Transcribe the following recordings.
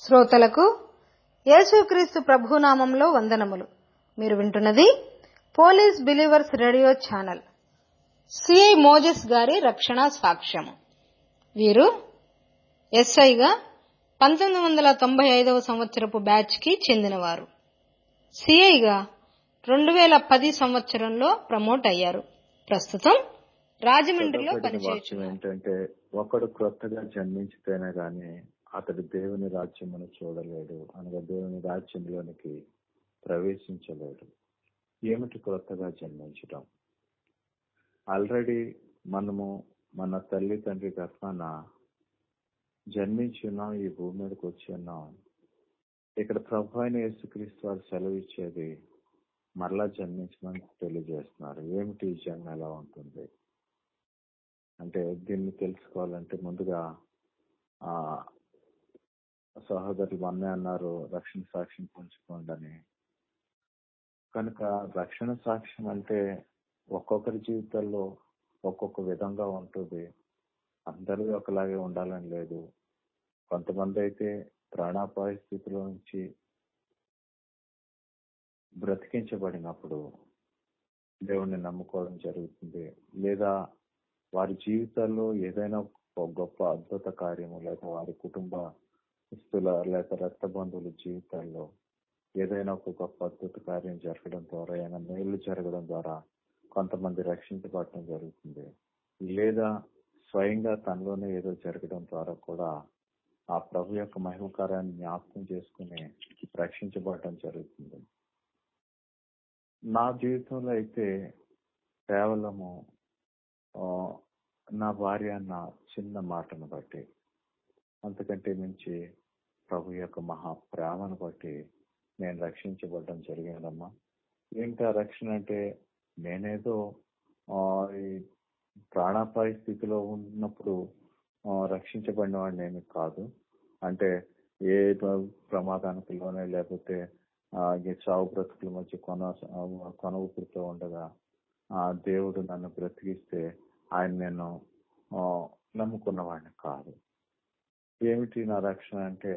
శ్రోతలకు యేసుక్రీస్తు ప్రభునామంలో వందనములు మీరు వింటున్నది police believers radio channel CI Moses గారి రక్షణ సాక్ష్యము వీరు ఎస్ఐగా పంతొమ్మిది వందల తొంభై ఐదవ సంవత్సరపు బ్యాచ్ కి చెందినవారు సిఐగా రెండు వేల పది సంవత్సరంలో ప్రమోట్ అయ్యారు ప్రస్తుతం రాజమండ్రిలో చదవబడిన వాక్యం పనిచేస్తున్నారు ఏంటంటే ఒకడు క్రొత్తగా జన్మించితేనే గాని అతడు దేవుని రాజ్యమును చూడలేడు అనగా దేవుని రాజ్యంలోనికి ప్రవేశించలేడు ఏమిటి క్రొత్తగా జన్మించడం ఆల్రెడీ మనము మన తల్లి తండ్రి గర్భాన జన్మించి ఉన్నాం ఈ భూమి మీదకి వచ్చి ఉన్నాం ఇక్కడ ప్రభు అయిన యేసుక్రీస్తు వారు సెలవు ఇచ్చేది మరలా జన్మించమని తెలియజేస్తున్నారు ఏమిటి ఈ జన్మ ఎలా ఉంటుంది అంటే దీన్ని తెలుసుకోవాలంటే ముందుగా ఆ సహోదరులు మొన్నే అన్నారు రక్షణ సాక్ష్యం పంచుకోండి అని కనుక రక్షణ సాక్ష్యం అంటే ఒక్కొక్కరి జీవితాల్లో ఒక్కొక్క విధంగా ఉంటుంది అందరిది ఒకలాగే ఉండాలని లేదు కొంతమంది అయితే ప్రాణాపాయ స్థితిలో నుంచి బ్రతికించబడినప్పుడు దేవుణ్ణి నమ్ముకోవడం జరుగుతుంది లేదా వారి జీవితాల్లో ఏదైనా ఒక గొప్ప అద్భుత కార్యము లేదా వారి కుటుంబస్తుల లేదా రక్త బంధువుల జీవితాల్లో ఏదైనా ఒక గొప్ప అద్భుత కార్యం జరగడం ద్వారా ఏమైనా మేలు జరగడం ద్వారా కొంతమంది రక్షించబడటం జరుగుతుంది లేదా స్వయంగా తనలోనే ఏదో జరగడం ద్వారా కూడా ఆ ప్రభు యొక్క మహిమకారాన్ని జ్ఞాపకం చేసుకుని రక్షించబడటం జరుగుతుంది నా జీవితంలో అయితే కేవలము ఆ, నా భార్య అన్న చిన్న మాటను బట్టి అంతకంటే మించి ప్రభు యొక్క మహా ప్రేమను బట్టి నేను రక్షించబడడం జరిగిందమ్మా ఏంటి ఆ రక్షణ అంటే నేనేదో ఆ, ఈ ప్రాణాపాయ స్థితిలో ఉన్నప్పుడు ఆ, రక్షించబడిన వాడిని ఏమి కాదు అంటే ఏ ప్ర- ప్రమాదానికి లోనే లేకపోతే ఆ, ఈ చావు బ్రతుకుల మధ్య కొన కొన ఊపిరితో ఉండగా ఆ దేవుడు నన్ను బ్రతికిస్తే ఆయన నేను ఆ, నమ్ముకున్నవాడిని కాదు ఏమిటి నా రక్షణ అంటే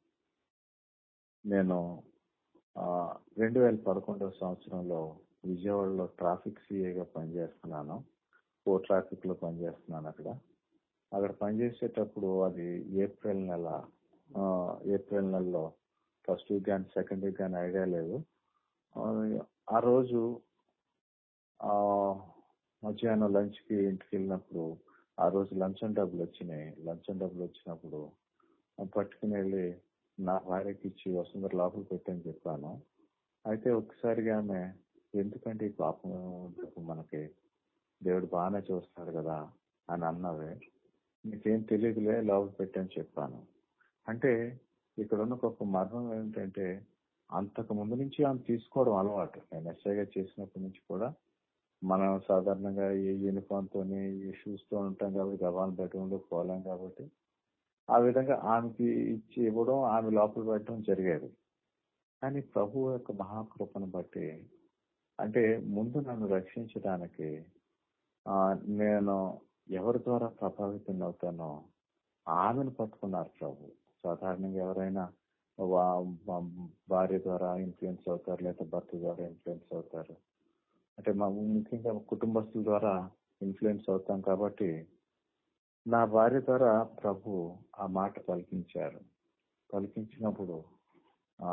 నేను రెండు వేల పదకొండవ సంవత్సరంలో విజయవాడలో ట్రాఫిక్ సిఏగా పనిచేస్తున్నాను ఓ ట్రాఫిక్ లో పనిచేస్తున్నాను అక్కడ అక్కడ పనిచేసేటప్పుడు అది ఏప్రిల్ నెల ఆ, ఏప్రిల్ నెలలో ఫస్ట్ వీక్ కానీ సెకండ్ వీక్ కానీ ఐడియా లేదు ఆ, ఆ రోజు ఆ, మధ్యాహ్నం లంచ్ కి ఇంటికి వెళ్ళినప్పుడు ఆ రోజు లంచం డబ్బులు వచ్చినాయి లంచం డబ్బులు వచ్చినప్పుడు ఆ పట్టుకుని వెళ్ళి నా భార్యకి ఇచ్చి వసుంధర లోపల పెట్టని చెప్పాను అయితే ఒకసారిగా ఆమె ఎందుకంటే ఈ పాపం డబ్బు మనకి దేవుడు బాగానే చూస్తాడు కదా అని అన్నవే నీకేం తెలియదులే లోపల పెట్టని చెప్పాను అంటే ఇక్కడ ఉన్న గొప్ప మర్మం ఏంటంటే అంతకు ముందు నుంచి ఆమె తీసుకోవడం అలవాటు నేను ఎస్ఐగా చేసినప్పటి నుంచి కూడా మనం సాధారణంగా ఈ యూనిఫామ్ తోని ఈ షూస్ తో ఉంటాం కాబట్టి గవాన్ బెడ్రూమ్ లో పోలేం కాబట్టి ఆ విధంగా ఆమెకి ఇచ్చి ఇవ్వడం ఆమె లోపల పెట్టడం జరిగేది కానీ ప్రభు యొక్క మహాకృపను బట్టి అంటే ముందు నన్ను రక్షించడానికి ఆ, నేను ఎవరి ద్వారా ప్రభావితం అవుతానో ఆమెను పట్టుకున్నారు ప్రభు సాధారణంగా ఎవరైనా వా- వా- భార్య ద్వారా ఇన్ఫ్లుయెన్స్ అవుతారు లేదా భర్త ద్వారా ఇన్ఫ్లుయెన్స్ అవుతారు అంటే మా ముఖ్యంగా కుటుంబస్తుల ద్వారా ఇన్ఫ్లుయెన్స్ అవుతాం కాబట్టి నా భార్య ద్వారా ప్రభు ఆ మాట పలికించారు పలికించినప్పుడు ఆ,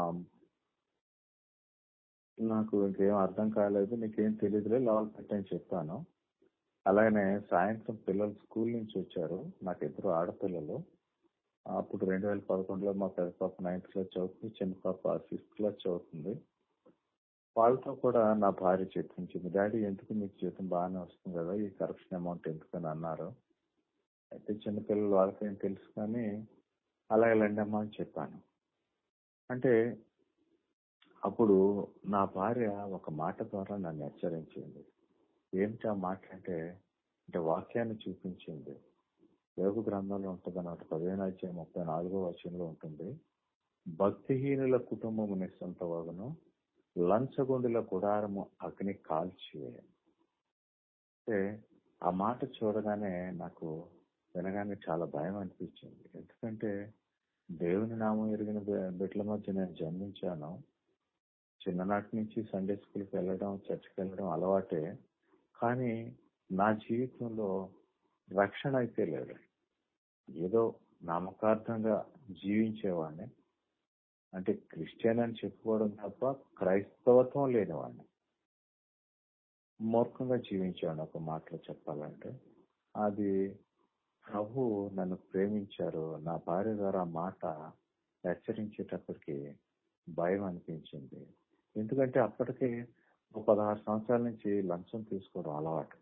నాకు ఇంకేం అర్థం కాలేదు నీకేం తెలియదులే లోపల పెట్టని చెప్పాను అలాగనే సాయంత్రం పిల్లలు స్కూల్ నుంచి వచ్చారు నాకు ఇద్దరు ఆడపిల్లలు అప్పుడు రెండు వేల పదకొండులో మా పెద్ద పాప నైన్త్ క్లాస్ చదువుతుంది చిన్న పాప సిక్స్త్ క్లాస్ చదువుతుంది వాళ్ళతో కూడా నా భార్య చెప్పించింది డాడీ ఎందుకు మీకు జీతం బాగానే వస్తుంది కదా ఈ కరప్షన్ అమౌంట్ ఎందుకని అన్నారు అయితే చిన్నపిల్లలు వాళ్ళకేం తెలుసు కానీ అలాగే లండమ్మా అని చెప్పాను అంటే అప్పుడు నా భార్య ఒక మాట ద్వారా నన్ను హెచ్చరించింది ఏమిటి ఆ మాట అంటే అంటే వాక్యాన్ని చూపించింది యోగ గ్రంథంలో ఉంటుంది అన్నమాట పదిహేను అధ్యాయం ముప్పై నాలుగో వచనంలో ఉంటుంది భక్తిహీనుల కుటుంబము నిస్సంత వగను లంచగొండుల గుడారము అగ్ని కాల్చివేయ అంటే ఆ మాట చూడగానే నాకు వినగానే చాలా భయం అనిపించింది ఎందుకంటే దేవుని నామం ఎరిగిన బి- బిడ్డల మధ్య నేను జన్మించాను చిన్ననాటి నుంచి సండే స్కూల్కి వెళ్ళడం చర్చికి వెళ్ళడం అలవాటే కానీ నా జీవితంలో రక్షణ అయితే లేదు ఏదో నామకార్థంగా జీవించేవాడిని అంటే క్రిస్టియన్ అని చెప్పుకోవడం తప్ప క్రైస్తవత్వం లేనివాడిని మూర్ఖంగా జీవించాను ఒక మాటలో చెప్పాలంటే అది ప్రభు నన్ను ప్రేమించారు నా భార్య ద్వారా ఆ మాట హెచ్చరించేటప్పటికి భయం అనిపించింది ఎందుకంటే అప్పటికే ఒక పదహారు సంవత్సరాల నుంచి లంచం తీసుకోవడం అలవాటు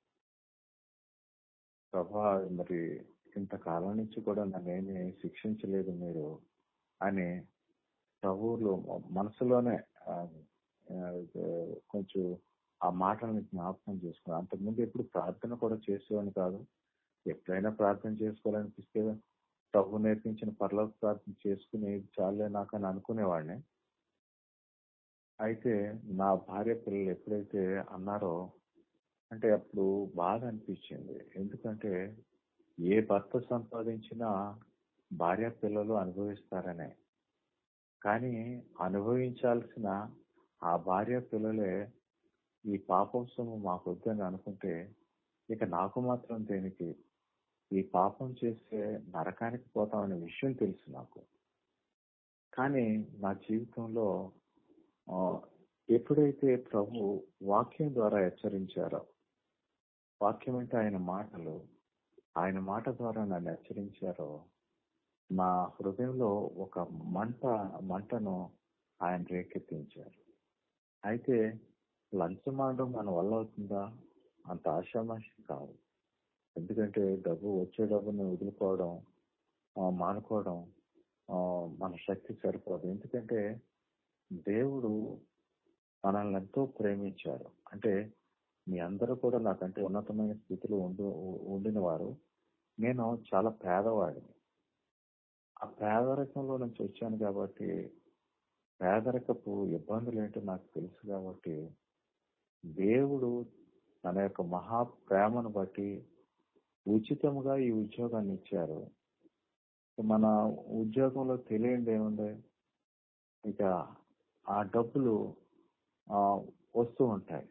ప్రభా మరి ఇంతకాలం నుంచి కూడా నన్నేమి శిక్షించలేదు మీరు అని ప్రభువులు మనసులోనే ఆ, ఆ, కొంచెం ఆ మాటలను జ్ఞాపకం చేసుకున్నాను అంతకుముందు ఎప్పుడు ప్రార్థన కూడా చేసేవాడిని కాదు ఎప్పుడైనా ప్రార్థన చేసుకోవాలనిపిస్తే ప్రభు నేర్పించిన పర్లోక ప్రార్థన చేసుకుని చాలే నాకు అని అనుకునేవాడిని అయితే నా భార్య పిల్లలు ఎప్పుడైతే అన్నారో అంటే అప్పుడు బాధ అనిపించింది ఎందుకంటే ఏ భర్త సంపాదించినా భార్య పిల్లలు అనుభవిస్తారనే కానీ అనుభవించాల్సిన ఆ భార్య పిల్లలే ఈ పాపం సొమ్ము మాకొద్దని అనుకుంటే ఇక నాకు మాత్రం దేనికి ఈ పాపం చేస్తే నరకానికి పోతామనే విషయం తెలుసు నాకు కానీ నా జీవితంలో ఆ, ఎప్పుడైతే ప్రభు వాక్యం ద్వారా హెచ్చరించారో వాక్యం అంటే ఆయన మాటలు ఆయన మాట ద్వారా నన్ను హెచ్చరించారో నా హృదయంలో ఒక మంట మంటను ఆయన రేకెత్తించారు అయితే లంచమాడడం మన వల్ల అవుతుందా అంత ఆశామాషి కాదు ఎందుకంటే డబ్బు వచ్చే డబ్బుని వదులుకోవడం ఆ, మానుకోవడం ఆ, మన శక్తి సరిపోదు ఎందుకంటే దేవుడు మనల్ని ఎంతో ప్రేమించారు అంటే మీ అందరూ కూడా నాకంటే ఉన్నతమైన స్థితిలో ఉండు ఉండిన వారు నేను చాలా పేదవాడిని ఆ పేదరికంలో నుంచి వచ్చాను కాబట్టి పేదరికపు ఇబ్బందులు ఏంటో నాకు తెలుసు కాబట్టి దేవుడు తన యొక్క మహా ప్రేమను బట్టి ఉచితముగా ఈ ఉద్యోగాన్ని ఇచ్చారు మన ఉద్యోగంలో తెలియండి ఏముంది ఇక ఆ డబ్బులు ఆ, వస్తూ ఉంటాయి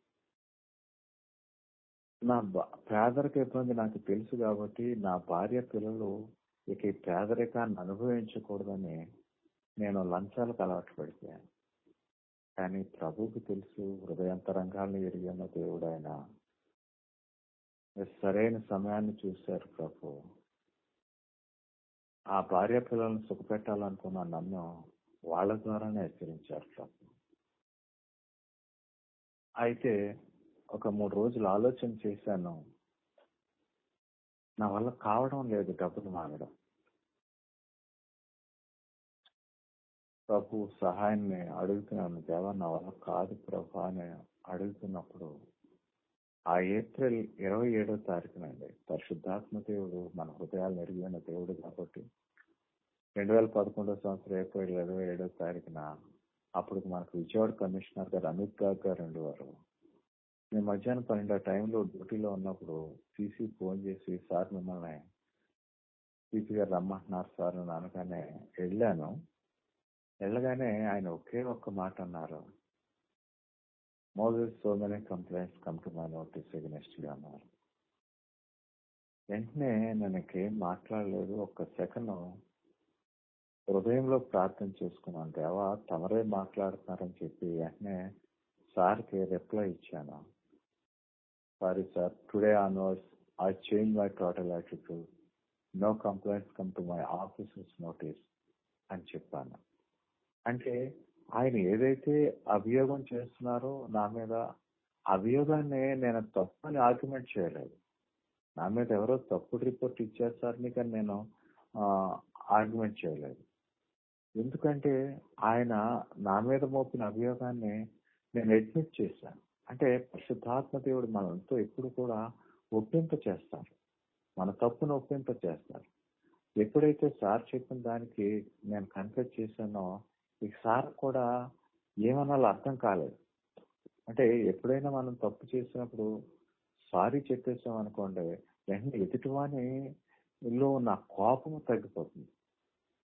నా బ- పేదరిక ఇబ్బంది నాకు తెలుసు కాబట్టి నా భార్య పిల్లలు ఇక ఈ పేదరికాన్ని అనుభవించకూడదని నేను లంచాలకు అలవాటు పడిపోయాను కానీ ప్రభువుకి తెలుసు హృదయాంతరంగాలను ఎరిగిన దేవుడు ఆయన సరైన సమయాన్ని చూశారు ప్రభు ఆ భార్య పిల్లలను సుఖపెట్టాలనుకున్న నన్ను వాళ్ళ ద్వారానే హెచ్చరించారు ప్రభు అయితే ఒక మూడు రోజులు ఆలోచన చేశాను నా వల్ల కావడం లేదు డబ్బులు మానడం ప్రభు సహాయాన్ని అడుగుతున్నాను దేవా నా వల్ల కాదు ప్రభు అని అడుగుతున్నప్పుడు ఆ ఏప్రిల్ ఇరవై ఏడో తారీఖునండి పరిశుద్ధాత్మ దేవుడు మన హృదయాలు ఎరిగిన దేవుడు కాబట్టి రెండు వేల పదకొండో సంవత్సరం ఏప్రిల్ ఇరవై ఏడో తారీఖున అప్పుడు మనకు విజయవాడ కమిషనర్ గారు అమిత్ గారు గారు ఉండేవారు నేను మధ్యాహ్నం పన్నెండు ఆ టైంలో డ్యూటీలో ఉన్నప్పుడు సీసీ ఫోన్ చేసి సార్ మిమ్మల్ని సీసీ గారు రమ్మంటున్నారు సార్ అని అనగానే వెళ్ళాను వెళ్ళగానే ఆయన ఒకే ఒక్క మాట అన్నారు Moses so many complaints come to my notice against you అన్నారు వెంటనే నేను ఇంకేం మాట్లాడలేదు ఒక్క సెకండ్ హృదయంలో ప్రార్థన చేసుకున్నాను దేవా తమరే మాట్లాడుతున్నారని చెప్పి వెంటనే సార్కి రిప్లై ఇచ్చాను sorry sir today onwards I change my total attitude no complaints come to my offices notice అని చెప్పాను అంటే ఆయన ఏదైతే అభియోగం చేస్తున్నారో నా మీద అభియోగాన్ని నేను తప్పని ఆర్గ్యుమెంట్ చేయలేదు నా మీద ఎవరో తప్పుడు రిపోర్ట్ ఇచ్చారు సార్ కానీ నేను ఆర్గ్యుమెంట్ చేయలేదు ఎందుకంటే ఆయన నా మీద మోపిన అభియోగాన్ని నేను అడ్మిట్ చేశాను అంటే పరిశుద్ధాత్మ దేవుడు మనతో ఎప్పుడు కూడా ఒప్పింప చేస్తారు మన తప్పును ఒప్పింప చేస్తారు ఎప్పుడైతే సార్ చెప్పిన దానికి నేను కన్ఫెస్ చేశానో ఇక సార్ కూడా ఏమనాలో అర్థం కాలేదు అంటే ఎప్పుడైనా మనం తప్పు చేసినప్పుడు సారీ చెప్పేసాం అనుకోండి వెంటనే ఎదుటివాని లో ఉన్న కోపం తగ్గిపోతుంది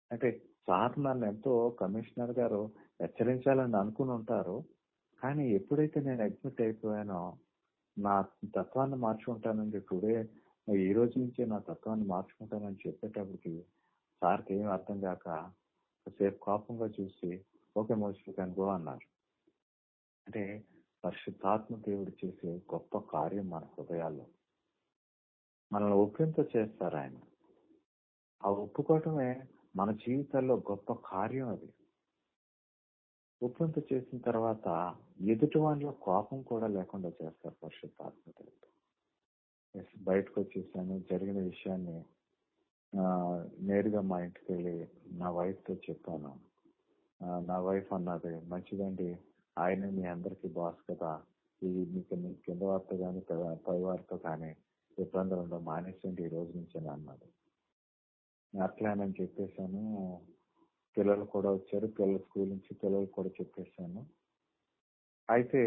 అంటే సార్ నన్ను ఎంతో కమిషనర్ గారు హెచ్చరించాలని అనుకుని ఉంటారు కానీ ఎప్పుడైతే నేను అడ్మిట్ అయిపోయానో నా తత్వాన్ని మార్చుకుంటానండి టుడే ఈ రోజు నుంచే నా తత్వాన్ని మార్చుకుంటానని చెప్పేటప్పటికి సార్కి ఏం అర్థం కాక సేపు కోపంగా చూసి ఓకే మోస్ట్ క్యాన్ గో అన్నారు అంటే పరిశుద్ధాత్మ దేవుడు చేసే గొప్ప కార్యం మన హృదయాల్లో మనల్ని ఒప్పింత చేస్తారు ఆయన ఆ ఒప్పుకోవటమే మన జీవితాల్లో గొప్ప కార్యం అది ఒప్పంత చేసిన తర్వాత ఎదుటి వాళ్ళలో కోపం కూడా లేకుండా చేస్తారు పరిశుద్ధాత్మ దేవుడు ఎస్, బయటకు వచ్చేసాను జరిగిన విషయాన్ని ఆ, నేరుగా మా ఇంటికి వెళ్ళి నా వైఫ్ తో చెప్పాను ఆ, నా వైఫ్ అన్నది మంచిదండి ఆయన మీ అందరికి బాస్ కదా ఈ మీకు మీ కింద వారితో కానీ పై వారితో కానీ ఇబ్బందులు ఉండవు మానేసండి ఈ రోజు నుంచి అని అన్నది అట్లానని చెప్పేశాను పిల్లలు కూడా వచ్చారు పిల్లల స్కూల్ నుంచి పిల్లలు కూడా చెప్పేశాను అయితే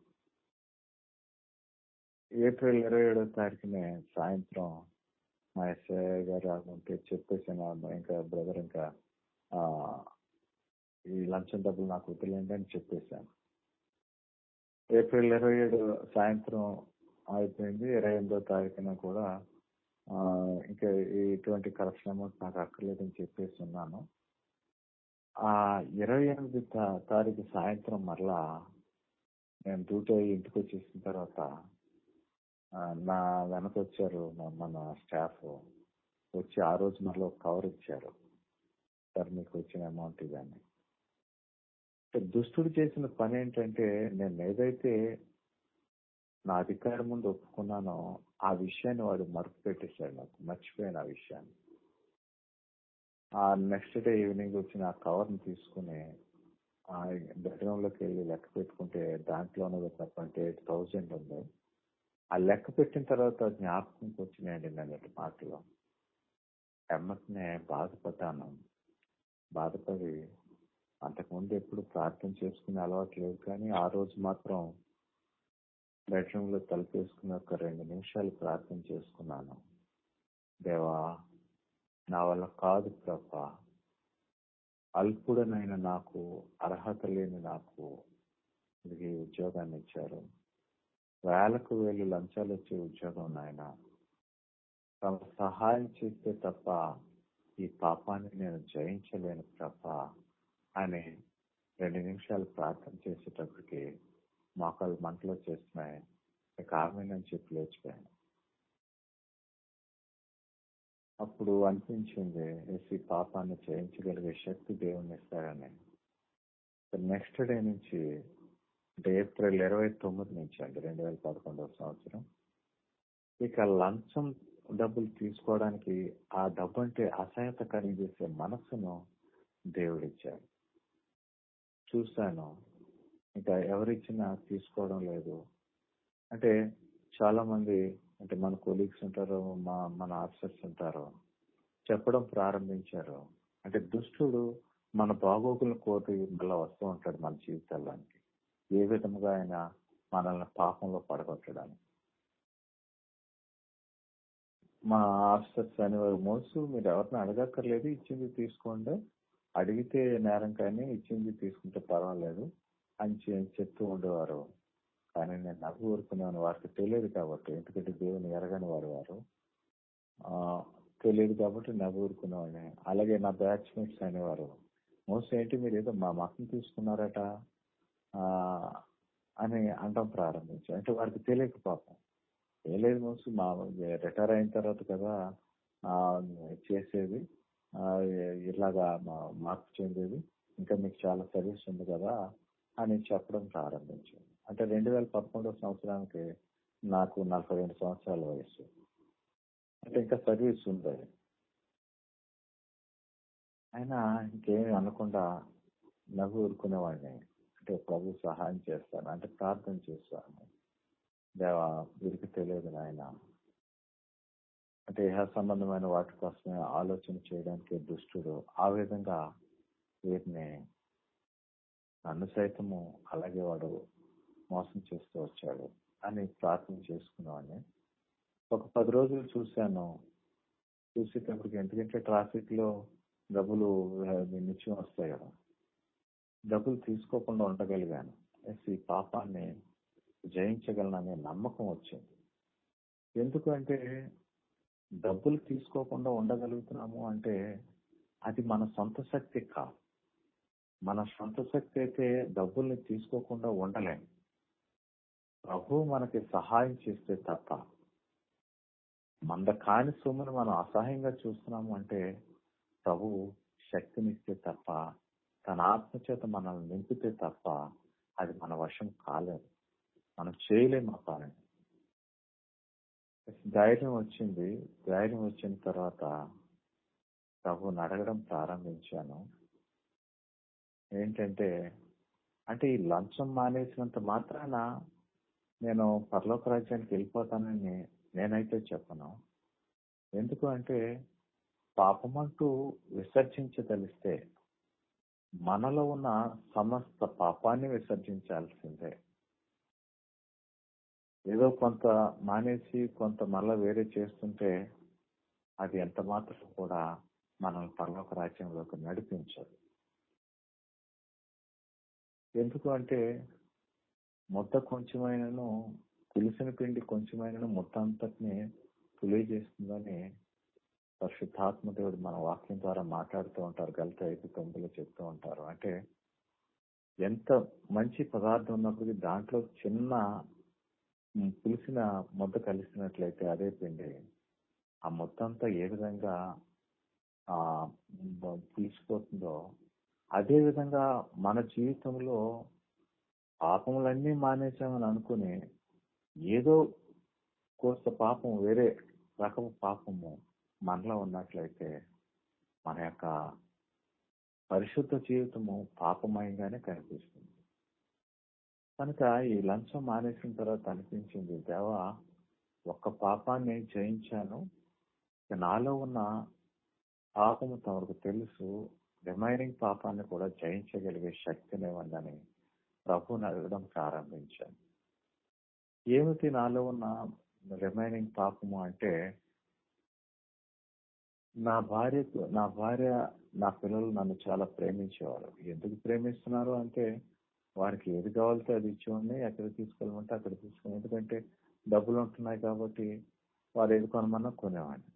ఏప్రిల్ ఇరవై ఏడో తారీఖునే సాయంత్రం మా ఎస్ఐ గారు ఉంటే చెప్పేసాను "అమ్మా, ఇంకా బ్రదర్ ఇంకా ఆ, ఈ లంచం డబ్బులు నాకు వదిలేండి అని చెప్పేశాను ఏప్రిల్ ఇరవై ఏడు సాయంత్రం అయిపోయింది ఇరవై ఎనిమిదో తారీఖున కూడా ఆ, ఇంకా ఇటువంటి కరప్షన్ అమౌంట్ నాకు అక్కర్లేదని చెప్పేసి ఉన్నాను ఆ ఇరవై ఎనిమిది తా- తారీఖు సాయంత్రం మరలా నేను డ్యూటీ అయ్యి ఇంటికి వచ్చేసిన తర్వాత ఆ, నా వెనక వచ్చారు మా- మన స్టాఫ్ వచ్చి ఆ రోజు మరలా ఒక కవర్ ఇచ్చారు సార్ మీకు వచ్చిన అమౌంట్ ఇదని అంటే దుష్టుడు చేసిన పని ఏంటంటే నేను ఏదైతే నా అధికారం ముందు ఒప్పుకున్నానో ఆ విషయాన్ని వాడు మరుపు పెట్టేశాడు నాకు మర్చిపోయాను ఆ విషయాన్ని ఆ నెక్స్ట్ డే ఈవినింగ్ వచ్చిన ఆ కవర్ ని తీసుకుని ఆ బెడ్రూమ్ లోకి వెళ్ళి లెక్క పెట్టుకుంటే దాంట్లో ఉన్నది ట్వంటీ ఎయిట్ థౌజండ్ ఉంది ఆ లెక్క పెట్టిన తర్వాత జ్ఞాపకంకి వచ్చినాయండి నేను మాటలో ఎమ్మటనే బాధపడ్డాను బాధపడి అంతకుముందు ఎప్పుడు ప్రార్థన చేసుకునే అలవాటు లేదు కానీ ఆ రోజు మాత్రం బెడ్రూమ్ లో తలుపేసుకుని ఒక రెండు నిమిషాలు ప్రార్థన చేసుకున్నాను దేవా నా వల్ల కాదు ప్రభా అల్పుడనైన నాకు అర్హత లేని నాకు ఇది ఉద్యోగాన్ని ఇచ్చారు వేలకు వేలు లంచాలు వచ్చే ఉద్యోగం నాయన తమ సహాయం చేస్తే తప్ప ఈ పాపాన్ని నేను జయించలేను ప్రభా అని రెండు నిమిషాలు ప్రార్థన చేసేటప్పటికి మోకాలు మంటలు వచ్చేస్తున్నాయి ఇక ఆమెనని చెప్పి లేచిపోయాను అప్పుడు అనిపించింది ఈ పాపాన్ని జయించగలిగే శక్తి దేవుని ఇస్తారని నెక్స్ట్ డే నుంచి అంటే ఏప్రిల్ ఇరవై తొమ్మిది నుంచి అండి రెండు వేల పదకొండవ సంవత్సరం ఇక లంచం డబ్బులు తీసుకోవడానికి ఆ డబ్బు అంటే అసహ్యత కలిగేసే మనస్సును దేవుడిచ్చాడు చూశాను ఇంకా ఎవరిచ్చినా తీసుకోవడం లేదు అంటే చాలా మంది అంటే మన కొలీగ్స్ ఉంటారు మా మన ఆఫీసర్స్ ఉంటారు చెప్పడం ప్రారంభించారు అంటే దుష్టుడు మన బాగోగులను కోరి మళ్ళీ వస్తూ ఉంటాడు మన జీవితాల్లోనికి ఏ విధముగా ఆయన మనల్ని పాపంలో పడగొట్టడానికి మా ఆఫీసర్స్ అనేవారు మోసు మీరు ఎవరిని అడగక్కర్లేదు ఇచ్చింది తీసుకోండి అడిగితే నేరం కానీ ఇచ్చింది తీసుకుంటే పర్వాలేదు అని చె- చెప్తూ ఉండేవారు కానీ నేను నవ్వు ఊరుకున్నాను వారికి తెలియదు కాబట్టి ఎందుకంటే దేవుని ఎరగని వారు వారు ఆ, తెలియదు కాబట్టి నవ్వు ఊరుకునేవాడిని అలాగే నా బ్యాచ్మేట్స్ అనేవారు మోస్ట్ ఏంటి మీరు ఏదో మా మతం తీసుకున్నారట ఆ, అని అనడం ప్రారంభించారు అంటే వారికి తెలియక పాపం ఏం లేదు మోసు మా రిటైర్ అయిన తర్వాత కదా ఆ, చేసేది ఆ, ఇలాగా మా- మార్పు చెందేది ఇంకా మీకు చాలా సర్వీస్ ఉంది కదా అని చెప్పడం ప్రారంభించాను అంటే రెండు వేల పదకొండవ సంవత్సరానికి నాకు నలభై రెండు సంవత్సరాల వయసు అంటే ఇంకా సర్వీస్ ఉంది అయినా ఇంకేమీ అనకుండా నవ్వు ఊరుకునేవాడిని అంటే ప్రభు సహాయం చేస్తాను అంటే ప్రార్థన చేస్తాను దేవా వీరికి తెలియదు నాయన అంటే ఇహ సంబంధమైన వాటి కోసమే ఆలోచన చేయడానికి దుష్టుడు ఆ విధంగా వీరిని నన్ను సైతము అలాగే వాడు మోసం చేస్తూ వచ్చాడు అని ప్రార్థన చేసుకున్నామని ఒక పది రోజులు చూశాను చూసేటప్పటికి ఎందుకంటే ట్రాఫిక్ లో డబ్బులు అది నిత్యం వస్తాయి కదా డబ్బులు తీసుకోకుండా ఉండగలిగాను ఎస్ ఈ పాపాన్ని జయించగలననే నమ్మకం వచ్చింది ఎందుకంటే డబ్బులు తీసుకోకుండా ఉండగలుగుతున్నాము అంటే అది మన సొంత శక్తి కాదు మన సొంత శక్తి అయితే డబ్బుల్ని తీసుకోకుండా ఉండలేం ప్రభు మనకి సహాయం చేస్తే తప్ప మంద కాని సొమ్మును మనం అసహాయంగా చూస్తున్నాము అంటే ప్రభు శక్తినిస్తే తప్ప తన ఆత్మ చేత మనల్ని నింపితే తప్ప అది మన వశం కాలేదు మనం చేయలేము ఆ పని ధైర్యం వచ్చింది ధైర్యం వచ్చిన తర్వాత ప్రభుని అడగడం ప్రారంభించాను ఏంటంటే అంటే ఈ లంచం మానేసినంత మాత్రాన నేను పరలోక రాజ్యానికి వెళ్ళిపోతానని నేనైతే చెప్పను ఎందుకు అంటే పాపమంటూ విసర్జించదలిస్తే మనలో ఉన్న సమస్త పాపాన్ని విసర్జించాల్సిందే ఏదో కొంత మానేసి కొంత మళ్ళా వేరే చేస్తుంటే అది ఎంత మాత్రం కూడా మనల్ని పరలోక రాజ్యంలోకి నడిపించదు ఎందుకు అంటే ముద్ద కొంచెమైనను పులిసిన పిండి కొంచెమైనను ముద్ద అంతటిని తెలియజేస్తుందని పరిశుద్ధాత్మ దేవుడు మన వాక్యం ద్వారా మాట్లాడుతూ ఉంటారు గలిత ఐదు తొమ్మిదిలో చెప్తూ ఉంటారు అంటే ఎంత మంచి పదార్థం ఉన్నప్పటికీ దాంట్లో చిన్న పులిసిన ముద్ద కలిసినట్లయితే అదే పిండి ఆ ముద్ద అంతా ఏ విధంగా ఆ పులిసిపోతుందో అదే విధంగా మన జీవితంలో పాపములన్నీ మానేసామని అనుకుని ఏదో కోస్త పాపం వేరే రకము పాపము మనలో ఉన్నట్లయితే మన యొక్క పరిశుద్ధ జీవితము పాపమయంగానే కనిపిస్తుంది కనుక ఈ లంచం మానేసిన తర్వాత అనిపించింది దేవా ఒక్క పాపాన్ని జయించాను నాలో ఉన్న పాపము తమకు తెలుసు రిమైనింగ్ పాపాన్ని కూడా జయించగలిగే శక్తిని ఉందని ప్రభుని అడగడం ప్రారంభించాను ఏమిటి నాలో ఉన్న రిమైనింగ్ పాపము అంటే నా భార్యకు నా భార్య నా పిల్లలు నన్ను చాలా ప్రేమించేవారు ఎందుకు ప్రేమిస్తున్నారు అంటే వారికి ఏది కావాలితే అది ఇచ్చేవాడిని ఎక్కడ తీసుకెళ్ళమంటే అక్కడ తీసుకుని ఎందుకంటే డబ్బులు ఉంటున్నాయి కాబట్టి వారు ఏది కొనమన్నా కొనేవాడిని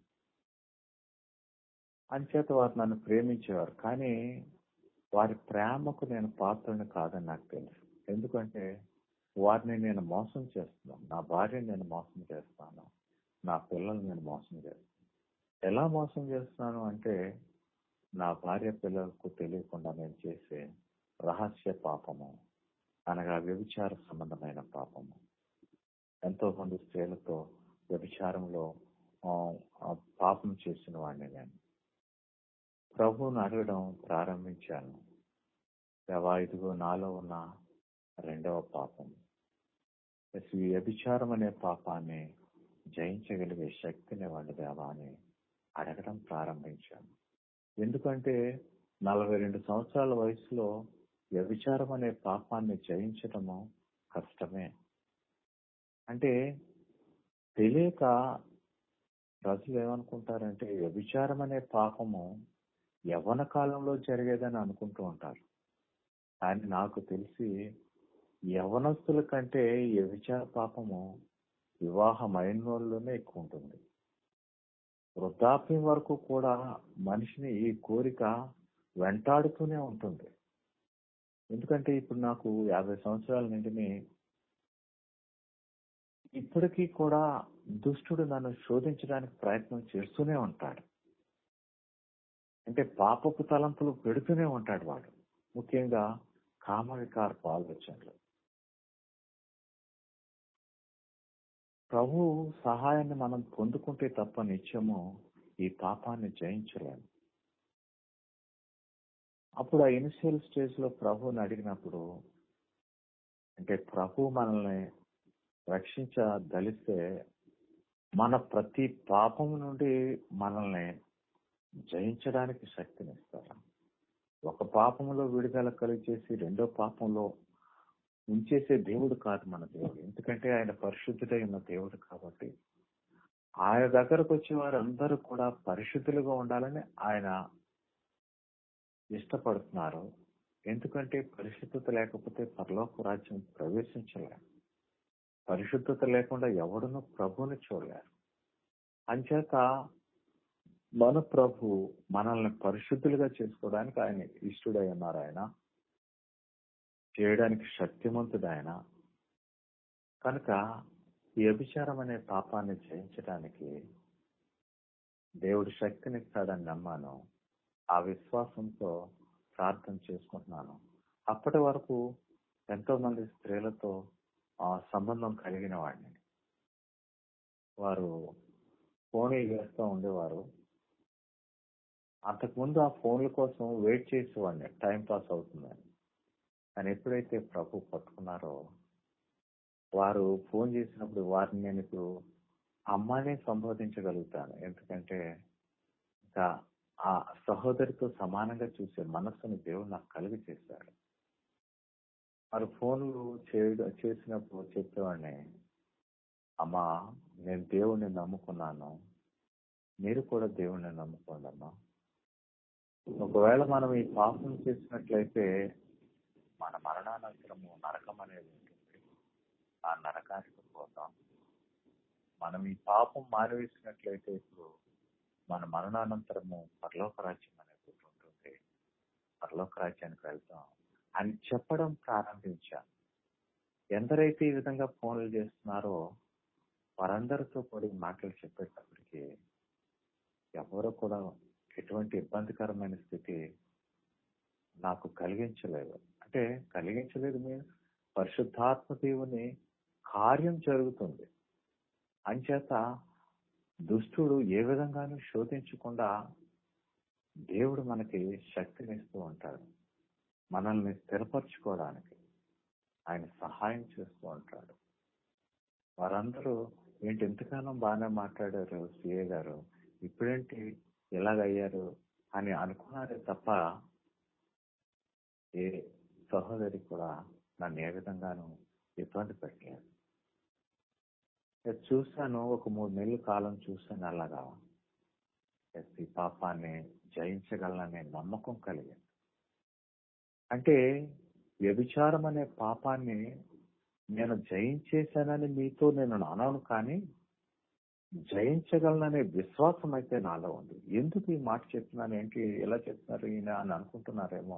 అంచేత వారు నన్ను ప్రేమించేవారు కానీ వారి ప్రేమకు నేను పాత్రని కాదని నాకు తెలుసు ఎందుకంటే వారిని నేను మోసం చేస్తున్నాను నా భార్యని నేను మోసం చేస్తాను నా పిల్లల్ని నేను మోసం చేస్తాను ఎలా మోసం చేస్తున్నాను అంటే నా భార్య పిల్లలకు తెలియకుండా నేను చేసే రహస్య పాపము అనగా వ్యభిచార సంబంధమైన పాపము ఎంతో మంది స్త్రీలతో వ్యభిచారంలో పాపం చేసిన వాడిని నేను ప్రభువును అడగడం ప్రారంభించాను దేవా ఇదిగో నాలో ఉన్న రెండవ పాపం ఈ వ్యభిచారం అనే పాపాన్ని జయించగలిగే శక్తిని వాడి దేవా అని అడగడం ప్రారంభించాను ఎందుకంటే నలభై రెండు సంవత్సరాల వయసులో వ్యభిచారం అనే పాపాన్ని జయించడము కష్టమే అంటే తెలియక ప్రజలు ఏమనుకుంటారంటే వ్యభిచారం అనే పాపము యవ్వన కాలంలో జరిగేదని అనుకుంటూ ఉంటారు కానీ నాకు తెలిసి యవనస్తుల కంటే వ్యభిచార పాపము వివాహమైన వాళ్ళలోనే ఎక్కువ ఉంటుంది వృద్ధాప్యం వరకు కూడా మనిషిని ఈ కోరిక వెంటాడుతూనే ఉంటుంది ఎందుకంటే ఇప్పుడు నాకు యాభై సంవత్సరాల నుండి ఇప్పటికీ కూడా దుష్టుడు నన్ను శోధించడానికి ప్రయత్నం చేస్తూనే ఉంటాడు అంటే పాపపు తలంపులు పెడుతూనే ఉంటాడు వాడు ముఖ్యంగా కామవికారపు ఆలోచనలు ప్రభు సహాయాన్ని మనం పొందుకుంటే తప్ప నిత్యము ఈ పాపాన్ని జయించలేము అప్పుడు ఆ ఇనిషియల్ స్టేజ్ లో ప్రభుని అడిగినప్పుడు అంటే ప్రభు మనల్ని రక్షించదలిస్తే మన ప్రతి పాపం నుండి మనల్ని జయించడానికి శక్తినిస్తారు ఒక పాపంలో విడుదల కలిగేసి రెండో పాపంలో ఉంచేసే దేవుడు కాదు మన దేవుడు ఎందుకంటే ఆయన పరిశుద్ధుడై ఉన్న దేవుడు కాబట్టి ఆయన దగ్గరకు వచ్చే వారు అందరూ కూడా పరిశుద్ధులుగా ఉండాలని ఆయన ఇష్టపడుతున్నారు ఎందుకంటే పరిశుద్ధత లేకపోతే పరలోక రాజ్యం ప్రవేశించలేరు పరిశుద్ధత లేకుండా ఎవడును ప్రభువుని చూడలేరు అంచేత మన ప్రభు మనల్ని పరిశుద్ధులుగా చేసుకోవడానికి ఆయన ఇష్టడై ఉన్నారు ఆయన చేయడానికి శక్తిమంతుడు ఆయన కనుక ఈ వ్యభిచారం అనే పాపాన్ని జయించడానికి దేవుడు శక్తినిస్తాడని నమ్మాను ఆ విశ్వాసంతో ప్రార్థన చేసుకుంటున్నాను అప్పటి వరకు ఎంతో మంది స్త్రీలతో ఆ సంబంధం కలిగిన వాడిని వారు ఫోన్ చేస్తూ ఉండేవారు అంతకుముందు ఆ ఫోన్ల కోసం వెయిట్ చేసేవాడిని టైం పాస్ అవుతుందని కానీ ఎప్పుడైతే ప్రభు పట్టుకున్నారో వారు ఫోన్ చేసినప్పుడు వారిని నేను ఇప్పుడు అమ్మానే సంబోధించగలుగుతాను ఎందుకంటే ఇంకా ఆ సహోదరితో సమానంగా చూసే మనస్సుని దేవుడు నాకు కలిగి చేశాడు వారు ఫోన్లు చేయడం చేసినప్పుడు చెప్పేవాడిని అమ్మా నేను దేవుణ్ణి నమ్ముకున్నాను మీరు కూడా దేవుణ్ణి నమ్ముకోండి అమ్మా ఒకవేళ మనం ఈ పాపం చేసినట్లయితే మన మరణానంతరము నరకం అనేది ఉంటుంది ఆ నరకానికి పోతాం మనం ఈ పాపం మానవేసినట్లయితే ఇప్పుడు మన మరణానంతరము పరలోక రాజ్యం అనేది ఒకటి ఉంటుంది పరలోక రాజ్యానికి వెళ్తాం అని చెప్పడం ప్రారంభించాను ఎందరైతే ఈ విధంగా ఫోన్లు చేస్తున్నారో వారందరితో కూడా ఈ మాటలు చెప్పేటప్పటికి ఎవరు కూడా ఎటువంటి ఇబ్బందికరమైన స్థితి నాకు కలిగించలేదు అంటే కలిగించలేదు మీన్స్ పరిశుద్ధాత్మ దేవుని కార్యం జరుగుతుంది అంచేత దుష్టుడు ఏ విధంగానూ శోధించకుండా దేవుడు మనకి శక్తినిస్తూ ఉంటాడు మనల్ని స్థిరపరచుకోవడానికి ఆయన సహాయం చేస్తూ ఉంటాడు వారందరూ ఏంటి ఎంతకాలం బాగానే మాట్లాడారు సిఏ గారు ఇప్పుడేంటి ఇలాగయ్యారు అని అనుకున్నారే తప్ప ఏ సహోదరి కూడా నన్ను ఏ విధంగానూ ఇబ్బంది పెట్టలేదు నేను చూశాను ఒక మూడు నెలల కాలం చూశాను అలాగా ఎస్ ఈ పాపాన్ని జయించగలననే నమ్మకం కలిగింది అంటే వ్యభిచారం అనే పాపాన్ని నేను జయించేశానని మీతో నేను అనను కానీ జయించగలననే విశ్వాసం అయితే నాలో ఉంది ఎందుకు ఈ మాట చెప్తున్నాను ఏంటి ఎలా చెప్తున్నారు ఈయన అని అనుకుంటున్నారేమో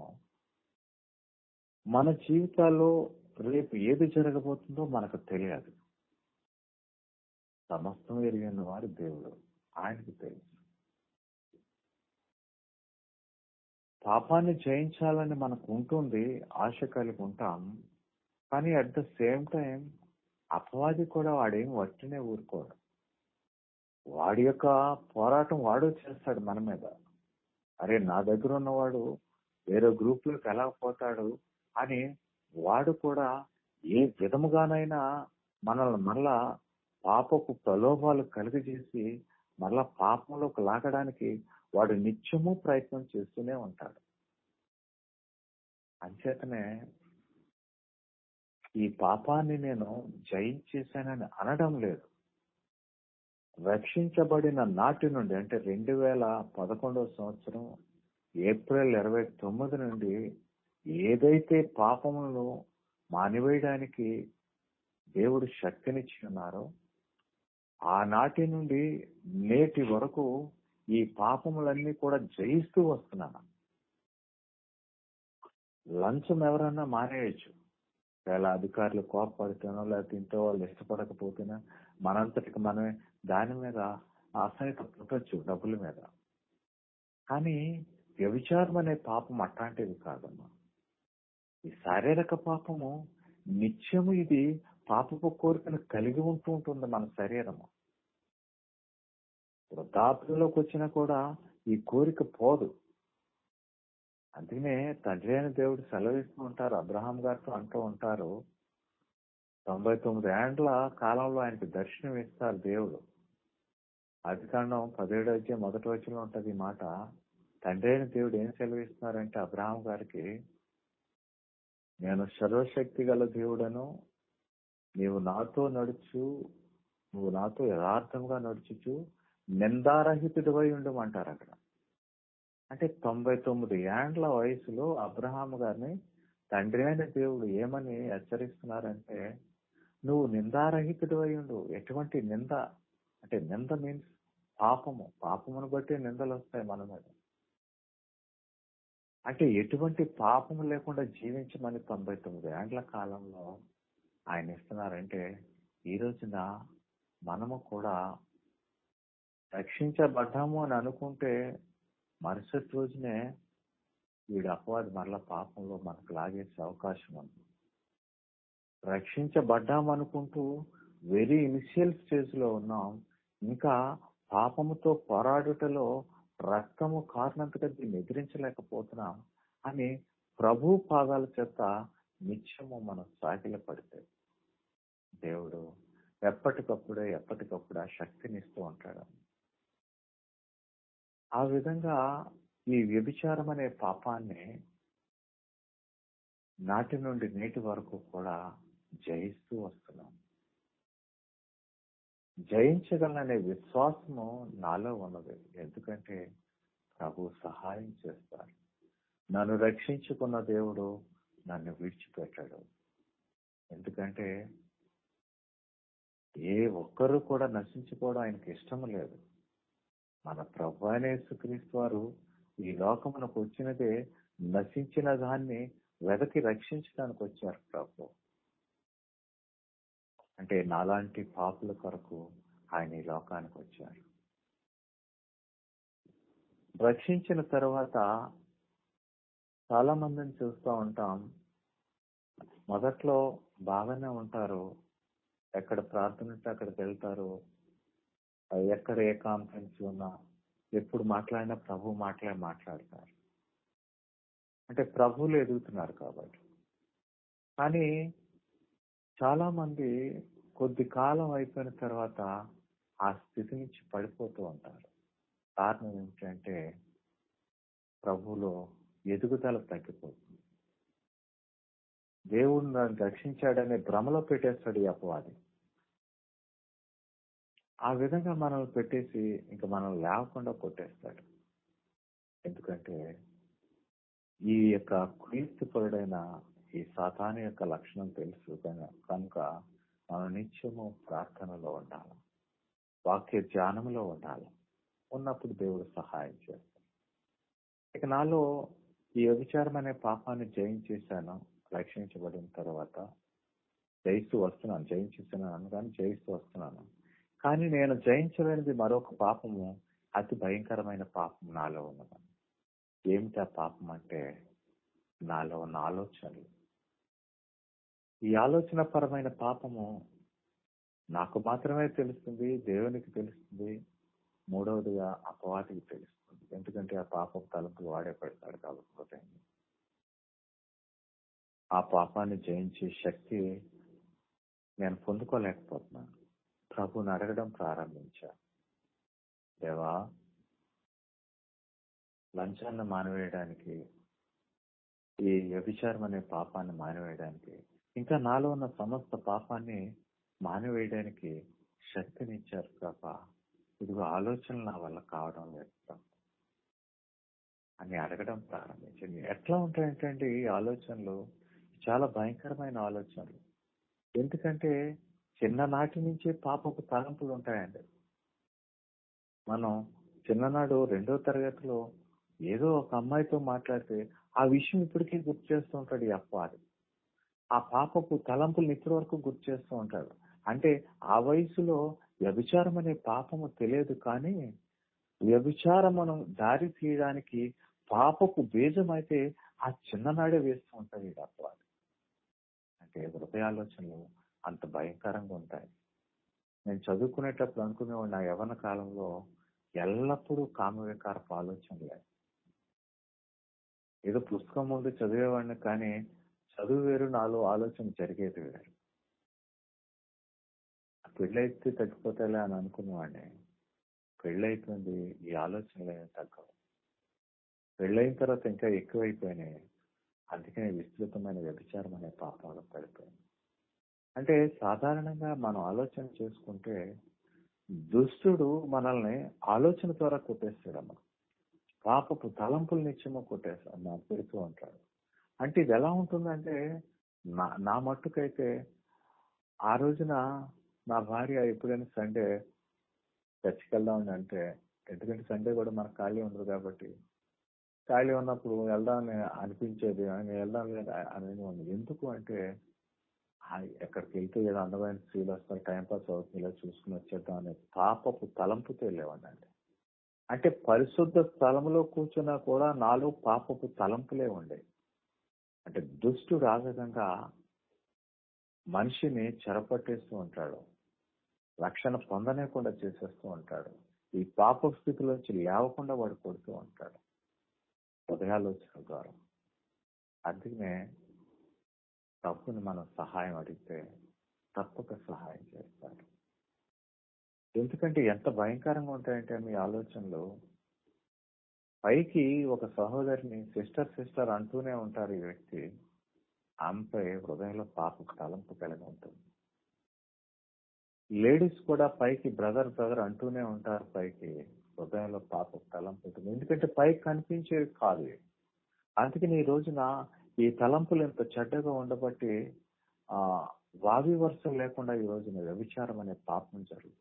మన జీవితాల్లో రేపు ఏది జరగబోతుందో మనకు తెలియదు సమస్తం ఎరిగిన వాడు దేవుడు ఆయనకు తెలుసు పాపాన్ని జయించాలని మనకు ఉంటుంది ఆశ కలిగి ఉంటాం కానీ అట్ ద సేమ్ టైం అపవాది కూడా వాడేం వట్టినే ఊరుకోడు వాడి యొక్క పోరాటం వాడు చేస్తాడు మన మీద అరే నా దగ్గర ఉన్నవాడు వేరే గ్రూప్ లోకి ఎలా పోతాడు అని వాడు కూడా ఏ విధముగానైనా మనల్ని మళ్ళా పాపపు ప్రలోభాలు కలిగజేసి మళ్ళా పాపంలోకి లాగడానికి వాడు నిత్యము ప్రయత్నం చేస్తూనే ఉంటాడు అంచేతనే ఈ పాపాన్ని నేను జయించేశానని అనడం లేదు రక్షించబడిన నాటి నుండి అంటే రెండు వేల పదకొండవ సంవత్సరం ఏప్రిల్ ఇరవై తొమ్మిది నుండి ఏదైతే పాపములను మానివేయడానికి దేవుడు శక్తినిచ్చి ఉన్నారో ఆనాటి నుండి నేటి వరకు ఈ పాపములన్నీ కూడా జయిస్తూ వస్తున్నాను లంచం ఎవరన్నా మానేయచ్చు ఒకవేళ అధికారులు కోపపడితేనో లేకపోతే ఇంట్లో వాళ్ళు ఇష్టపడకపోతేనో మనంతటికి మనమే దాని మీద అసహ్యత పుట్టచ్చు డబ్బుల మీద కానీ వ్యభిచారం అనే పాపం అట్లాంటిది కాదమ్మా ఈ శారీరక పాపము నిత్యము ఇది పాపపు కోరికను కలిగి ఉంటూ ఉంటుంది మన శరీరము వృద్ధాప్యంలోకి వచ్చినా కూడా ఈ కోరిక పోదు అందుకనే తండ్రి అయిన దేవుడు సెలవిస్తూ ఉంటారు అబ్రహాం గారితో అంటూ ఉంటారు తొంభై తొమ్మిది ఏండ్ల కాలంలో ఆయనకి దర్శనం ఇస్తారు దేవుడు అది కాండం పదిహేడు వచ్చే మొదటి వచ్చిన ఉంటది ఈ మాట తండ్రి అయిన దేవుడు ఏం సెలవిస్తున్నారంటే అబ్రహాం గారికి నేను సర్వశక్తి గల దేవుడను నీవు నాతో నడుచు నువ్వు నాతో యథార్థంగా నడుచుచు నిందారహితుడివై ఉండమంటారు అక్కడ అంటే తొంభై తొమ్మిది ఏండ్ల వయసులో అబ్రహాం గారిని తండ్రి అయిన దేవుడు ఏమని హెచ్చరిస్తున్నారంటే నువ్వు నిందారహితుడు అయ్యుండు ఎటువంటి నింద అంటే నింద మీన్స్ పాపము పాపమును బట్టి నిందలు వస్తాయి మన మీద అంటే ఎటువంటి పాపము లేకుండా జీవించమని తొంభై తొమ్మిది ఏండ్ల కాలంలో ఆయన ఇస్తున్నారంటే ఈ రోజున మనము కూడా రక్షించబడ్డాము అని అనుకుంటే మరుసటి రోజునే వీడు అపవాది మరల పాపంలో మనకు లాగేసే అవకాశం ఉంది రక్షించబడ్డాం అనుకుంటూ వెరీ ఇనిషియల్ స్టేజ్ లో ఉన్నాం ఇంకా పాపముతో పోరాడుటలో రక్తము కారణంతగా దీన్ని ఎదిరించలేకపోతున్నాం అని ప్రభు పాదాల చేత నిత్యము మనం సాగిల పడితే దేవుడు ఎప్పటికప్పుడే ఎప్పటికప్పుడు ఆ శక్తిని ఇస్తూ ఉంటాడు ఆ విధంగా ఈ వ్యభిచారం అనే పాపాన్ని నాటి నుండి నేటి వరకు కూడా జయిస్తూ వస్తున్నాం జయించగలననే విశ్వాసము నాలో ఉన్నది ఎందుకంటే ప్రభు సహాయం చేస్తారు నన్ను రక్షించుకున్న దేవుడు నన్ను విడిచిపెట్టాడు ఎందుకంటే ఏ ఒక్కరు కూడా నశించుకోవడం ఆయనకి ఇష్టం లేదు మన ప్రభు అయిన యేసుక్రీస్తు వారు ఈ లోకమునకు వచ్చినదే నశించిన దాన్ని వెదకి రక్షించడానికి వచ్చారు ప్రభు అంటే నాలాంటి పాపుల కొరకు ఆయన ఈ లోకానికి వచ్చారు రక్షించిన తర్వాత చాలా మందిని చూస్తూ ఉంటాం మొదట్లో బాగానే ఉంటారు ఎక్కడ ప్రార్థన ఉంటే అక్కడికి వెళ్తారు ఎక్కడ ఏ కాన్ఫరెన్స్ ఉన్నా ఎప్పుడు మాట్లాడినా ప్రభు మాట్లాడి మాట్లాడతారు అంటే ప్రభువులు ఎదుగుతున్నారు కాబట్టి కానీ చాలా మంది కొద్ది కాలం అయిపోయిన తర్వాత ఆ స్థితి నుంచి పడిపోతూ ఉంటారు కారణం ఏమిటంటే ప్రభువులో ఎదుగుదల తగ్గిపోతుంది దేవుడు నన్ను రక్షించాడనే భ్రమలో పెట్టేస్తాడు ఈ అపవాది ఆ విధంగా మనల్ని పెట్టేసి ఇంకా మనం లేకుండా కొట్టేస్తాడు ఎందుకంటే ఈ యొక్క క్రీస్తుపరుడైన ఈ సాతాను యొక్క లక్షణం తెలుసు కనుక మనం నిత్యము ప్రార్థనలో ఉండాలి వాక్య ధ్యానంలో ఉండాలి ఉన్నప్పుడు దేవుడు సహాయం చేస్తాడు ఇక నాలో ఈ వ్యభిచారం అనే పాపాన్ని జయించేశాను రక్షించబడిన తర్వాత జయిస్తూ వస్తున్నాను జయించేస్తున్నాను కానీ జయిస్తూ వస్తున్నాను కానీ నేను జయించలేనిది మరొక పాపము అతి భయంకరమైన పాపం నాలో ఉన్నది ఏమిటి ఆ పాపం అంటే నాలో ఉన్న ఆలోచనలు ఈ ఆలోచన పరమైన పాపము నాకు మాత్రమే తెలుస్తుంది దేవునికి తెలుస్తుంది మూడవదిగా అపవాదికి తెలుస్తుంది ఎందుకంటే ఆ పాపం తలుపులు వాడే పెడతాడు కాబట్టి హృదయాన్ని ఆ పాపాన్ని జయించే శక్తి నేను పొందుకోలేకపోతున్నాను ప్రభుని అడగడం ప్రారంభించా దేవా లంచాన్ని మానివేయడానికి ఈ వ్యభిచారం అనే పాపాన్ని మానివేయడానికి ఇంకా నాలో ఉన్న సమస్త పాపాన్ని మానివేయడానికి శక్తినిచ్చారు తప్ప ఇదిగో ఆలోచనలు నా వల్ల కావడం లేదు అని అడగడం ప్రారంభించింది ఎట్లా ఉంటాయంటే ఈ ఆలోచనలు చాలా భయంకరమైన ఆలోచనలు ఎందుకంటే చిన్ననాటి నుంచే పాపపు తలంపులు ఉంటాయండి మనం చిన్ననాడు రెండో తరగతిలో ఏదో ఒక అమ్మాయితో మాట్లాడితే ఆ విషయం ఇప్పటికీ గుర్తు చేస్తూ ఉంటాడు ఈ అప్పవాది ఆ పాపపు తలంపుల్ని ఇప్పటి వరకు గుర్తు చేస్తూ ఉంటాడు అంటే ఆ వయసులో వ్యభిచారం అనే పాపము తెలియదు కానీ వ్యభిచారమును దారి తీయడానికి పాపపు బీజం అయితే ఆ చిన్ననాడే వేస్తూ ఉంటాడు ఈ అప్పవాది అంటే హృదయాలోచనలు అంత భయంకరంగా ఉంటాయి నేను చదువుకునేటప్పుడు అనుకునేవాడు నా యవన కాలంలో ఎల్లప్పుడూ కామవికారపు ఆలోచనలే ఏదో పుస్తకం ముందు చదివేవాడిని కానీ చదువు వేరు నాలో ఆలోచన జరిగేది వేరు పెళ్ళైతే తగ్గిపోతాలే అని అనుకునేవాడిని పెళ్ళైపోయింది ఈ ఆలోచనలు ఏమి తగ్గవు పెళ్ళైన తర్వాత ఇంకా ఎక్కువైపోయినాయి అందుకనే విస్తృతమైన వ్యభిచారం అనే పాపాలు పడిపోయింది అంటే సాధారణంగా మనం ఆలోచన చేసుకుంటే దుష్టుడు మనల్ని ఆలోచన ద్వారా కొట్టేస్తాడమ్మ పాపపు తలంపులు నిత్యము కొట్టేస్తాడు నా పెడుతూ ఉంటాడు అంటే ఇది ఎలా ఉంటుందంటే నా నా మట్టుకైతే ఆ రోజున నా భార్య ఎప్పుడైనా సండే చర్చికి వెళ్దామని అంటే ఎందుకంటే సండే కూడా మనకు ఖాళీ ఉండదు కాబట్టి ఖాళీ ఉన్నప్పుడు వెళ్దామని అనిపించేది నేను వెళ్దాం లేదు అనేది ఉంది ఎందుకు అంటే ఆ ఎక్కడికి వెళ్తే ఏదో అందమైన స్త్రీలు వస్తారు టైం పాస్ అవుతుంది ఇలా చూసుకుని వచ్చేద్దాం అనే పాపపు తలంపుతో వెళ్ళేవాడినండి అంటే పరిశుద్ధ స్థలంలో కూర్చున్నా కూడా నాలో పాపపు తలంపులే ఉండే అంటే దుష్టుడు ఆ విధంగా మనిషిని చెరపట్టేస్తూ ఉంటాడు రక్షణ పొందనేకుండా చేసేస్తూ ఉంటాడు ఈ పాప స్థితిలోంచి లేవకుండా వాడు కొడుతూ ఉంటాడు హృదయాలోచన ద్వారా అందుకనే తప్పుని మనం సహాయం అడిగితే తప్పక సహాయం చేస్తారు ఎందుకంటే ఎంత భయంకరంగా ఉంటాయంటే మీ ఆలోచనలు పైకి ఒక సహోదరిని సిస్టర్ సిస్టర్ అంటూనే ఉంటారు ఈ వ్యక్తి ఆమెపై హృదయంలో పాప తలంపు కలిగి ఉంటుంది లేడీస్ కూడా పైకి బ్రదర్ బ్రదర్ అంటూనే ఉంటారు పైకి హృదయంలో పాప తలంపు ఉంటుంది ఎందుకంటే పైకి కనిపించేది కాదు అందుకని ఈ రోజున ఈ తలంపులు ఎంత చెడ్డగా ఉండబట్టి ఆ వావి వరుస లేకుండా ఈ రోజున వ్యభిచారం అనే పాపం జరుగుతుంది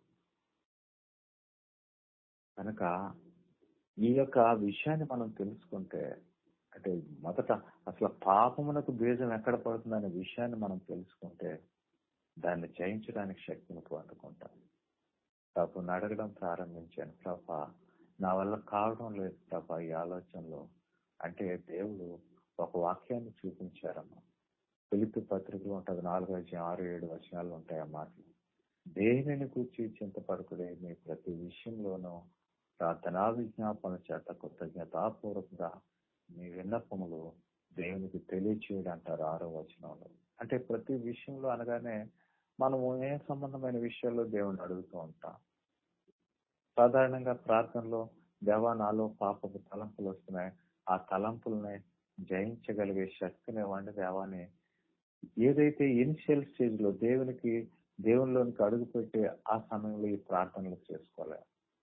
కనుక ఈ యొక్క విషయాన్ని మనం తెలుసుకుంటే అంటే మొదట అసలు పాపమునకు బీజం ఎక్కడ పడుతుందనే విషయాన్ని మనం తెలుసుకుంటే దాన్ని జయించడానికి శక్తిని పొందుకుంటాం ప్రభుని అడగడం ప్రారంభించాను ప్రభా నా వల్ల కావడం లేదు ప్రభా ఈ ఆలోచనలో అంటే దేవుడు ఒక వాక్యాన్ని చూపించారమ్మా పిలిపి పత్రికలు ఉంటుంది నాలుగు అధ్యాయం ఆరు ఏడు వచనాలు ఉంటాయి ఆ మాటలు దేనిని కూర్చి చింతపడకుడే మీ ప్రతి విషయంలోనూ ప్రార్థనా విజ్ఞాపన చేత కృతజ్ఞతాపూర్వకంగా మీ విన్నపములు దేవునికి తెలియచేయడం అంటారు ఆరో వచనంలో అంటే ప్రతి విషయంలో అనగానే మనము ఏ సంబంధమైన విషయాల్లో దేవుని అడుగుతూ ఉంటాం సాధారణంగా ప్రార్థనలో దేవా నాలో పాపపు తలంపులు వస్తున్నాయి ఆ తలంపుల్ని జయించగలిగే శక్తిని ఇవ్వండి దేవాని ఏదైతే ఇనిషియల్ స్టేజ్ లో దేవునికి దేవునిలోనికి అడుగు పెట్టే ఆ సమయంలో ఈ ప్రార్థనలు చేసుకోలే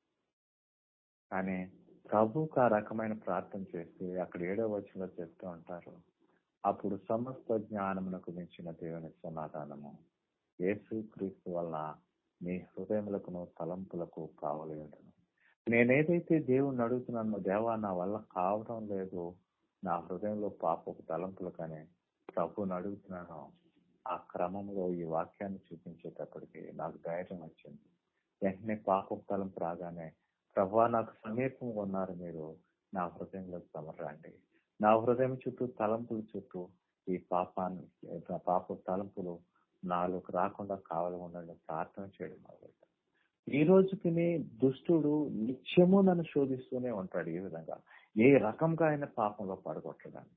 కానీ ప్రభుకు ఆ రకమైన ప్రార్థన చేసి అక్కడ ఏడో వచనంలో చెప్తూ ఉంటారు అప్పుడు సమస్త జ్ఞానమునకు మించిన దేవుని సమాధానము యేసు క్రీస్తు వల్ల మీ హృదయములకును తలంపులకు కావలి ఉండను నేనేదైతే దేవుణ్ణి అడుగుతున్నానో దేవా నా వల్ల కావడం లేదు నా హృదయంలో పాపపు తలంపులు కానీ ప్రభుని అడుగుతున్నాను ఆ క్రమంలో ఈ వాక్యాన్ని చూపించేటప్పటికి నాకు ధైర్యం వచ్చింది వెంటనే పాపపు తలంపు రాగానే ప్రభా నాకు సమీపంగా ఉన్నారు మీరు నా హృదయంలో సమరండి నా హృదయం చుట్టూ తలంపుల చుట్టూ ఈ పాపాన్ని పాప తలంపులు నాలోకి రాకుండా కావాలి ఉండండి ప్రార్థన చేయడం మొదలెట్టాను ఈ రోజుకి దుష్టుడు నిత్యము నన్ను శోధిస్తూనే ఉంటాడు ఈ విధంగా ఏ రకంగా అయినా పాపంలో పడగొట్టడానికి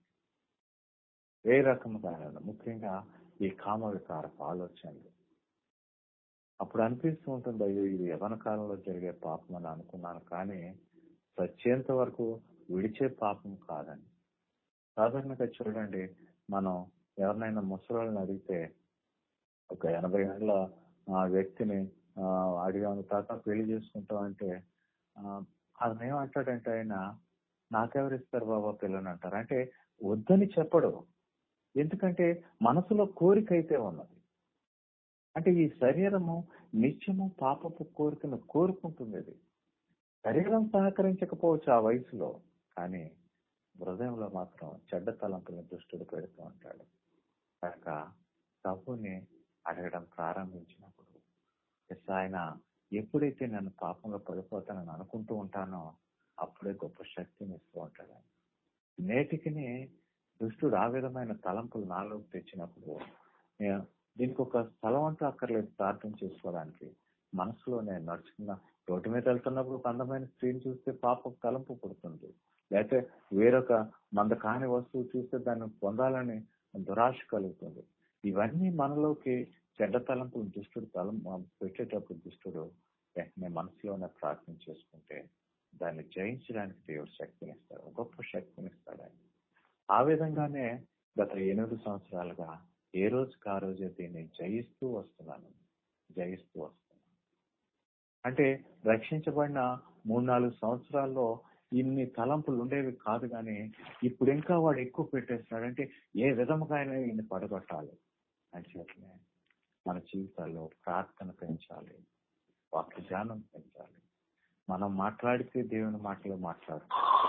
ఏ రకంగా అయినా ముఖ్యంగా ఈ కామ వికారపు ఆలోచనలు అప్పుడు అనిపిస్తూ ఉంటుంది అయ్యో ఇది యవన కాలంలో జరిగే పాపం అని అనుకున్నాను కానీ వచ్చేంత వరకు విడిచే పాపం కాదని సాధారణంగా చూడండి మనం ఎవరినైనా ముసలాళ్ళని అడిగితే ఒక ఎనభై ఏళ్ళ ఆ వ్యక్తిని ఆ అడిగాను తాత పెళ్లి చేసుకుంటాం అంటే అతను ఏమంటాడంటే ఆయన నాకెవరు ఇస్తారు బాబా పిల్లని అంటారు అంటే వద్దని చెప్పడు ఎందుకంటే మనసులో కోరిక అయితే ఉన్నది అంటే ఈ శరీరము నిత్యము పాపపు కోరికను కోరుకుంటుంది ఇది శరీరం సహకరించకపోవచ్చు ఆ వయసులో కానీ హృదయంలో మాత్రం చెడ్డ తలంపులను దుష్టుడు పెడుతూ ఉంటాడు కనుక ప్రభుని అడగడం ప్రారంభించినప్పుడు ఎస్ ఆయన ఎప్పుడైతే నేను పాపంలో పడిపోతానని అనుకుంటూ ఉంటానో అప్పుడే గొప్ప శక్తిని ఇస్తూ ఉంటాడు నేటికి దుష్టుడు ఆ విధమైన తలంపులు నాలోకి తెచ్చినప్పుడు నేను దీనికి ఒక స్థలం అంటూ అక్కర్లేదు ప్రార్థన చేసుకోవడానికి మనసులో నేను నడుచుకున్న రోడ్డు మీద వెళ్తున్నప్పుడు ఒక అందమైన స్త్రీని చూస్తే పాప తలంపు పుడుతుంది లేకపోతే వేరొక మంద కాని వస్తువు చూస్తే దాన్ని పొందాలని దురాశ కలుగుతుంది ఇవన్నీ మనలోకి చెడ్డ తలంపులు దుష్టుడు తలం పెట్టేటప్పుడు దుష్టుడు వెంటనే మనసులోనే ప్రార్థన చేసుకుంటే దాన్ని జయించడానికి దేవుడు శక్తినిస్తాడు గొప్ప శక్తినిస్తాడు ఆయన ఆ విధంగానే గత ఎనిమిది సంవత్సరాలుగా ఏ రోజుకి ఆ రోజే దీన్ని జయిస్తూ వస్తున్నాను జయిస్తూ వస్తున్నాను అంటే రక్షించబడిన మూడు నాలుగు సంవత్సరాల్లో ఇన్ని తలంపులు ఉండేవి కాదు కానీ ఇప్పుడు ఇంకా వాడు ఎక్కువ పెట్టేస్తున్నాడు అంటే ఏ విధముగా అయినా ఈయన పడగొట్టాలి అని చెప్పి మన జీవితాల్లో ప్రార్థన పెంచాలి వాక్య ధ్యానం పెంచాలి మనం మాట్లాడితే దేవుని మాటలు మాట్లాడు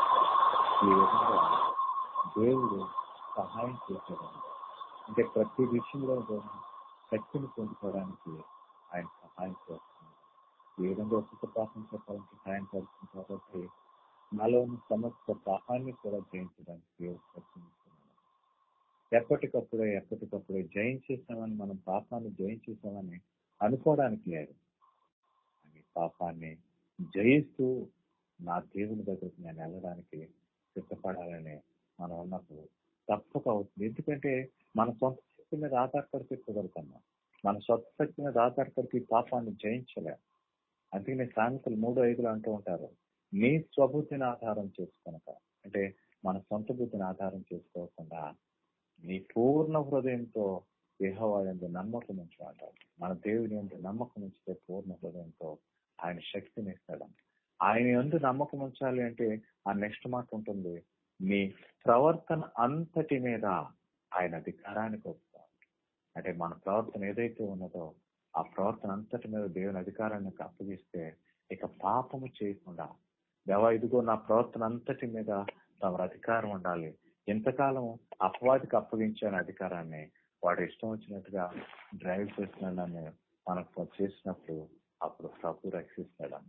ఈ విధంగా దేవుడు సహాయం చేసేవాడు అంటే ప్రతి విషయంలో కూడా శక్తిని పొందుకోవడానికి ఆయన సహాయం చేస్తున్నాడు ఈ విధంగా ఒక్కొక్క పాపం చెప్పాలంటే సహాయం చేస్తుంది కాబట్టి నాలో ఉన్న సమస్త పాపాన్ని కూడా జయించడానికి దేవుడు ప్రయత్నిస్తున్నాడు ఎప్పటికప్పుడే ఎప్పటికప్పుడే జయించేసామని మనం పాపాన్ని జయించేసామని అనుకోవడానికి లేదు అని పాపాన్ని జయిస్తూ నా దేవుని దగ్గరికి నేను వెళ్ళడానికి సిద్ధపడాలని మనం ఉన్నప్పుడు తప్పక అవుతుంది ఎందుకంటే మన సొంత శక్తి మీద ఆధారపడితే కుదరకమ్మా మన సొంత శక్తి మీద ఆధారపడితే ఈ పాపాన్ని జయించలేం అందుకని సామెతలు మూడు ఐదులు అంటూ ఉంటారు నీ స్వబుద్ధిని ఆధారం చేసుకొనక అంటే మన సొంత బుద్ధిని ఆధారం చేసుకోకుండా నీ పూర్ణ హృదయంతో దేహవాయంలో నమ్మకం ఉంచాలంటారు మన దేవుని ఎందు నమ్మకం ఉంచితే పూర్ణ హృదయంతో ఆయన శక్తిని ఇస్తాడు ఆయన ఎందు నమ్మకం ఉంచాలి అంటే ఆ నెక్స్ట్ మాట ఉంటుంది నీ ప్రవర్తన అంతటి మీద ఆయన అధికారానికి వస్తాడు అంటే మన ప్రవర్తన ఏదైతే ఉన్నదో ఆ ప్రవర్తన అంతటి మీద దేవుని అధికారాన్ని అప్పగిస్తే ఇక పాపము చేయకుండా దేవా ఇదిగో నా ప్రవర్తన అంతటి మీద తమ అధికారం ఉండాలి ఎంతకాలం అపవాదికి అప్పగించాను అధికారాన్ని వాడు ఇష్టం వచ్చినట్టుగా డ్రైవ్ చేస్తున్నాడని మనకు చేసినప్పుడు అప్పుడు ప్రభు రక్షిస్తాడమ్మ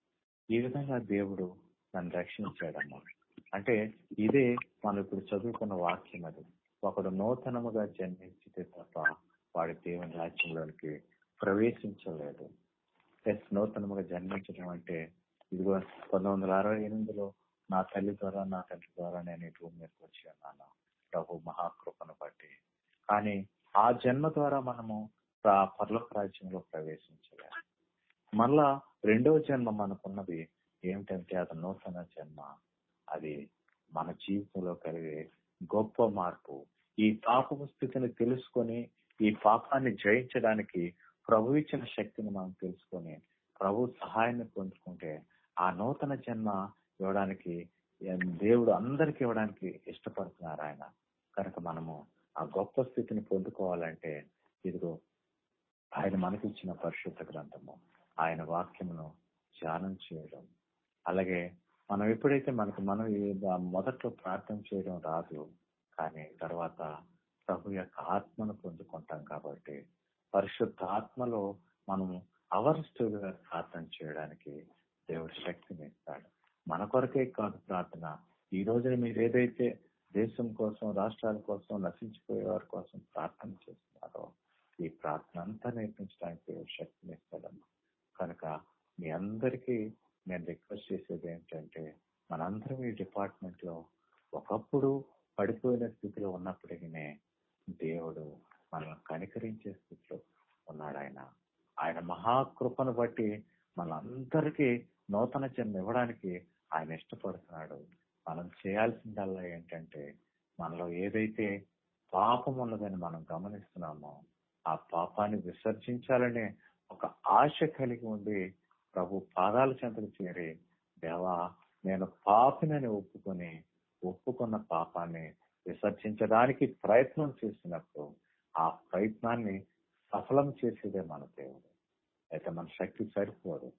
ఈ విధంగా దేవుడు నన్ను రక్షించాడమ్మా అంటే ఇదే మనం ఇప్పుడు చదువుకున్న వాక్యం అది ఒకడు నూతనముగా జన్మించితే తప్ప వాడి దేవుని రాజ్యంలోనికి ప్రవేశించలేదు ఎస్ నూతనముగా జన్మించడం అంటే ఇదిగో పంతొమ్మిది వందల అరవై ఎనిమిదిలో నా తల్లి ద్వారా నా తండ్రి ద్వారా నేను ఈ భూమి మీదకి వచ్చి ఉన్నాను ప్రభు మహాకృపను బట్టి కానీ ఆ జన్మ ద్వారా మనము ప్ర- పరలోక రాజ్యంలో ప్రవేశించలేము మళ్ళా రెండవ జన్మ మనకున్నది ఏమిటంటే అది నూతన జన్మ అది మన జీవితంలో కలిగే గొప్ప మార్పు ఈ పాపపు స్థితిని తెలుసుకొని ఈ పాపాన్ని జయించడానికి ప్రభు ఇచ్చిన శక్తిని మనం తెలుసుకొని ప్రభు సహాయాన్ని పొందుకుంటే ఆ నూతన జన్మ ఇవ్వడానికి దేవుడు అందరికి ఇవ్వడానికి ఇష్టపడుతున్నారు ఆయన కనుక మనము ఆ గొప్ప స్థితిని పొందుకోవాలంటే ఇదిగో ఆయన మనకిచ్చిన పరిశుద్ధ గ్రంథము ఆయన వాక్యమును ధ్యానం చేయడం అలాగే మనం ఎప్పుడైతే మనకు మనం ఈ- మొదట్లో ప్రార్థన చేయడం రాదు కానీ తర్వాత ప్రభు యొక్క ఆత్మను పొందుకుంటాం కాబట్టి పరిశుద్ధ ఆత్మలో మనం అవర్స్టుగా ప్రార్థన చేయడానికి దేవుడు శక్తిని ఇస్తాడు మన కొరకే కాదు ప్రార్థన ఈ రోజున మీరు ఏదైతే దేశం కోసం రాష్ట్రాల కోసం నశించిపోయే వారి కోసం ప్రార్థన చేస్తున్నారో ఈ ప్రార్థన అంతా నేర్పించడానికి దేవుడు శక్తిని ఇస్తాడమ్మా కనుక మీ అందరికీ నేను రిక్వెస్ట్ చేసేది ఏంటంటే మనందరం ఈ డిపార్ట్మెంట్ లో ఒకప్పుడు పడిపోయిన స్థితిలో ఉన్నప్పటికీ దేవుడు మనల్ని కనికరించే స్థితిలో ఉన్నాడు ఆయన ఆయన మహాకృపను బట్టి మనందరికీ నూతన జన్మ ఇవ్వడానికి ఆయన ఇష్టపడుతున్నాడు మనం చేయాల్సిందల్లా ఏంటంటే మనలో ఏదైతే పాపం ఉన్నదని మనం గమనిస్తున్నామో ఆ పాపాన్ని విసర్జించాలనే ఒక ఆశ కలిగి ఉండి ప్రభు పాదాల చెంతకు చేరి దేవా నేను పాపినని ఒప్పుకొని ఒప్పుకున్న పాపాన్ని విసర్జించడానికి ప్రయత్నం చేసినప్పుడు ఆ ప్రయత్నాన్ని సఫలం చేసేదే మన దేవుడు అయితే మన శక్తి సరిపోదు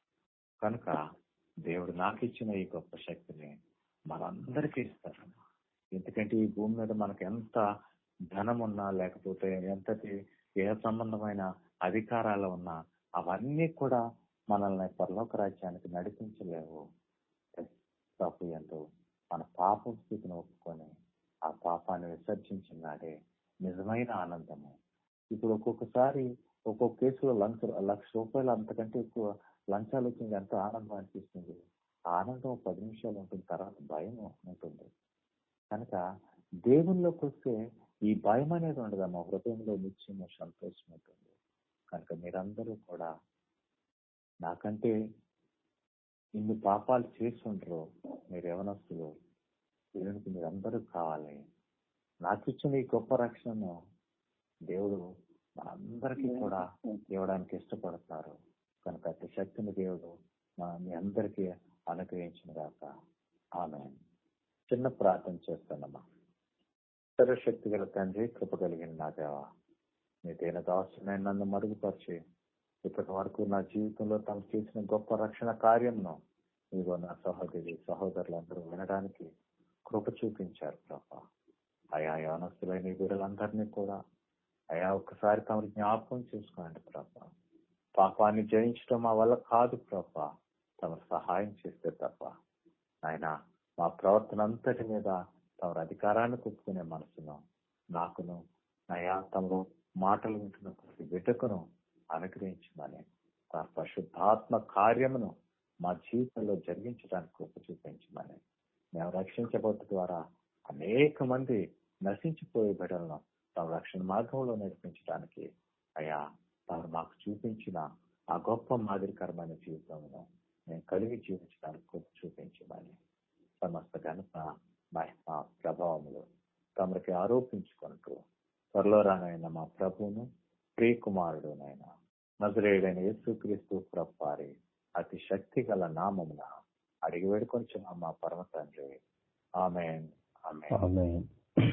కనుక దేవుడు నాకు ఇచ్చిన ఈ గొప్ప శక్తిని మనందరికీ ఇస్తారు ఎందుకంటే ఈ భూమి మీద మనకు ఎంత ధనం ఉన్నా లేకపోతే ఎంతటి ఏ సంబంధమైన అధికారాలు ఉన్నా అవన్నీ కూడా మనల్ని పరలోక రాజ్యానికి నడిపించలేవు ప్రభు ఎందు మన పాపం స్థితిని ఒప్పుకొని ఆ పాపాన్ని విసర్జించినాడే నిజమైన ఆనందము ఇప్పుడు ఒక్కొక్కసారి ఒక్కొక్క కేసులో లంచ లక్ష రూపాయలు అంతకంటే ఎక్కువ లంచాలు వచ్చింది ఎంత ఆనందం అనిపిస్తుంది ఆ ఆనందం పది నిమిషాలు ఉంటుంది తర్వాత భయం ఉంటుంది కనుక దేవుల్లోకి వస్తే ఈ భయం అనేది ఉండదు మా హృదయంలో నిత్యము సంతోషం ఉంటుంది కనుక మీరందరూ కూడా నాకంటే ఇన్ని పాపాలు చేసి ఉండరు మీరు యవనస్తులు దేవునికి మీరందరూ కావాలి నాకు ఇచ్చిన ఈ గొప్ప రక్షణను దేవుడు మనందరికీ కూడా ఇవ్వడానికి ఇష్టపడతారు కనుక అతి శక్తిని దేవుడు మా- మీ అందరికీ అనుగ్రహించిన దాకా ఆమె చిన్న ప్రార్థన చేస్తానమ్మా సర్వశక్తి గల తండ్రి కృప కలిగిన నా దేవా నీ దేన దాసునైన నన్ను మరుగుపరిచి ఇప్పటి వరకు నా జీవితంలో తను చేసిన గొప్ప రక్షణ కార్యంను ఇదిగో నా సహోదరి సహోదరులందరూ వినడానికి కృప చూపించారు ప్రభా అయా యవనస్తులైన ఈ బిడ్డలందరినీ కూడా అయా ఒక్కసారి తమరు జ్ఞాపకం చేసుకోండి ప్రభా పాపాన్ని జయించడం మా వల్ల కాదు ప్రభా తమరు సహాయం చేస్తే తప్ప ఆయన మా ప్రవర్తన అంతటి మీద తమరు అధికారాన్ని కుప్పుకునే మనసును నాకును అయా తమరు మాటలు వింటున్న ప్రతి బిడ్డకును అనుగ్రహించమని తన పరిశుద్ధాత్మ కార్యమును మా జీవితంలో జరిగించడానికి కృప చూపించమని మేము రక్షించబోతు ద్వారా అనేక మంది నశించిపోయే బిడ్డలను తమ రక్షణ మార్గంలో నడిపించడానికి అయా తాను మాకు చూపించిన ఆ గొప్ప మాదిరికరమైన జీవితమును మేము కలిగి జీవించడానికి కృప చూపించమని సమస్త ఘనత మహిమ ప్రభావములు తమరికి ఆరోపించుకుంటూ త్వరలో రానైన మా ప్రభువును ప్రియకుమారుడునైనా నజరేయుడైన యేసుక్రీస్తు ప్రభారి అతి శక్తి గల నామమున అడిగి వేడుకొంచున్న మా పరమ తండ్రి ఆమెన్ ఆమెన్ ఆమేన్.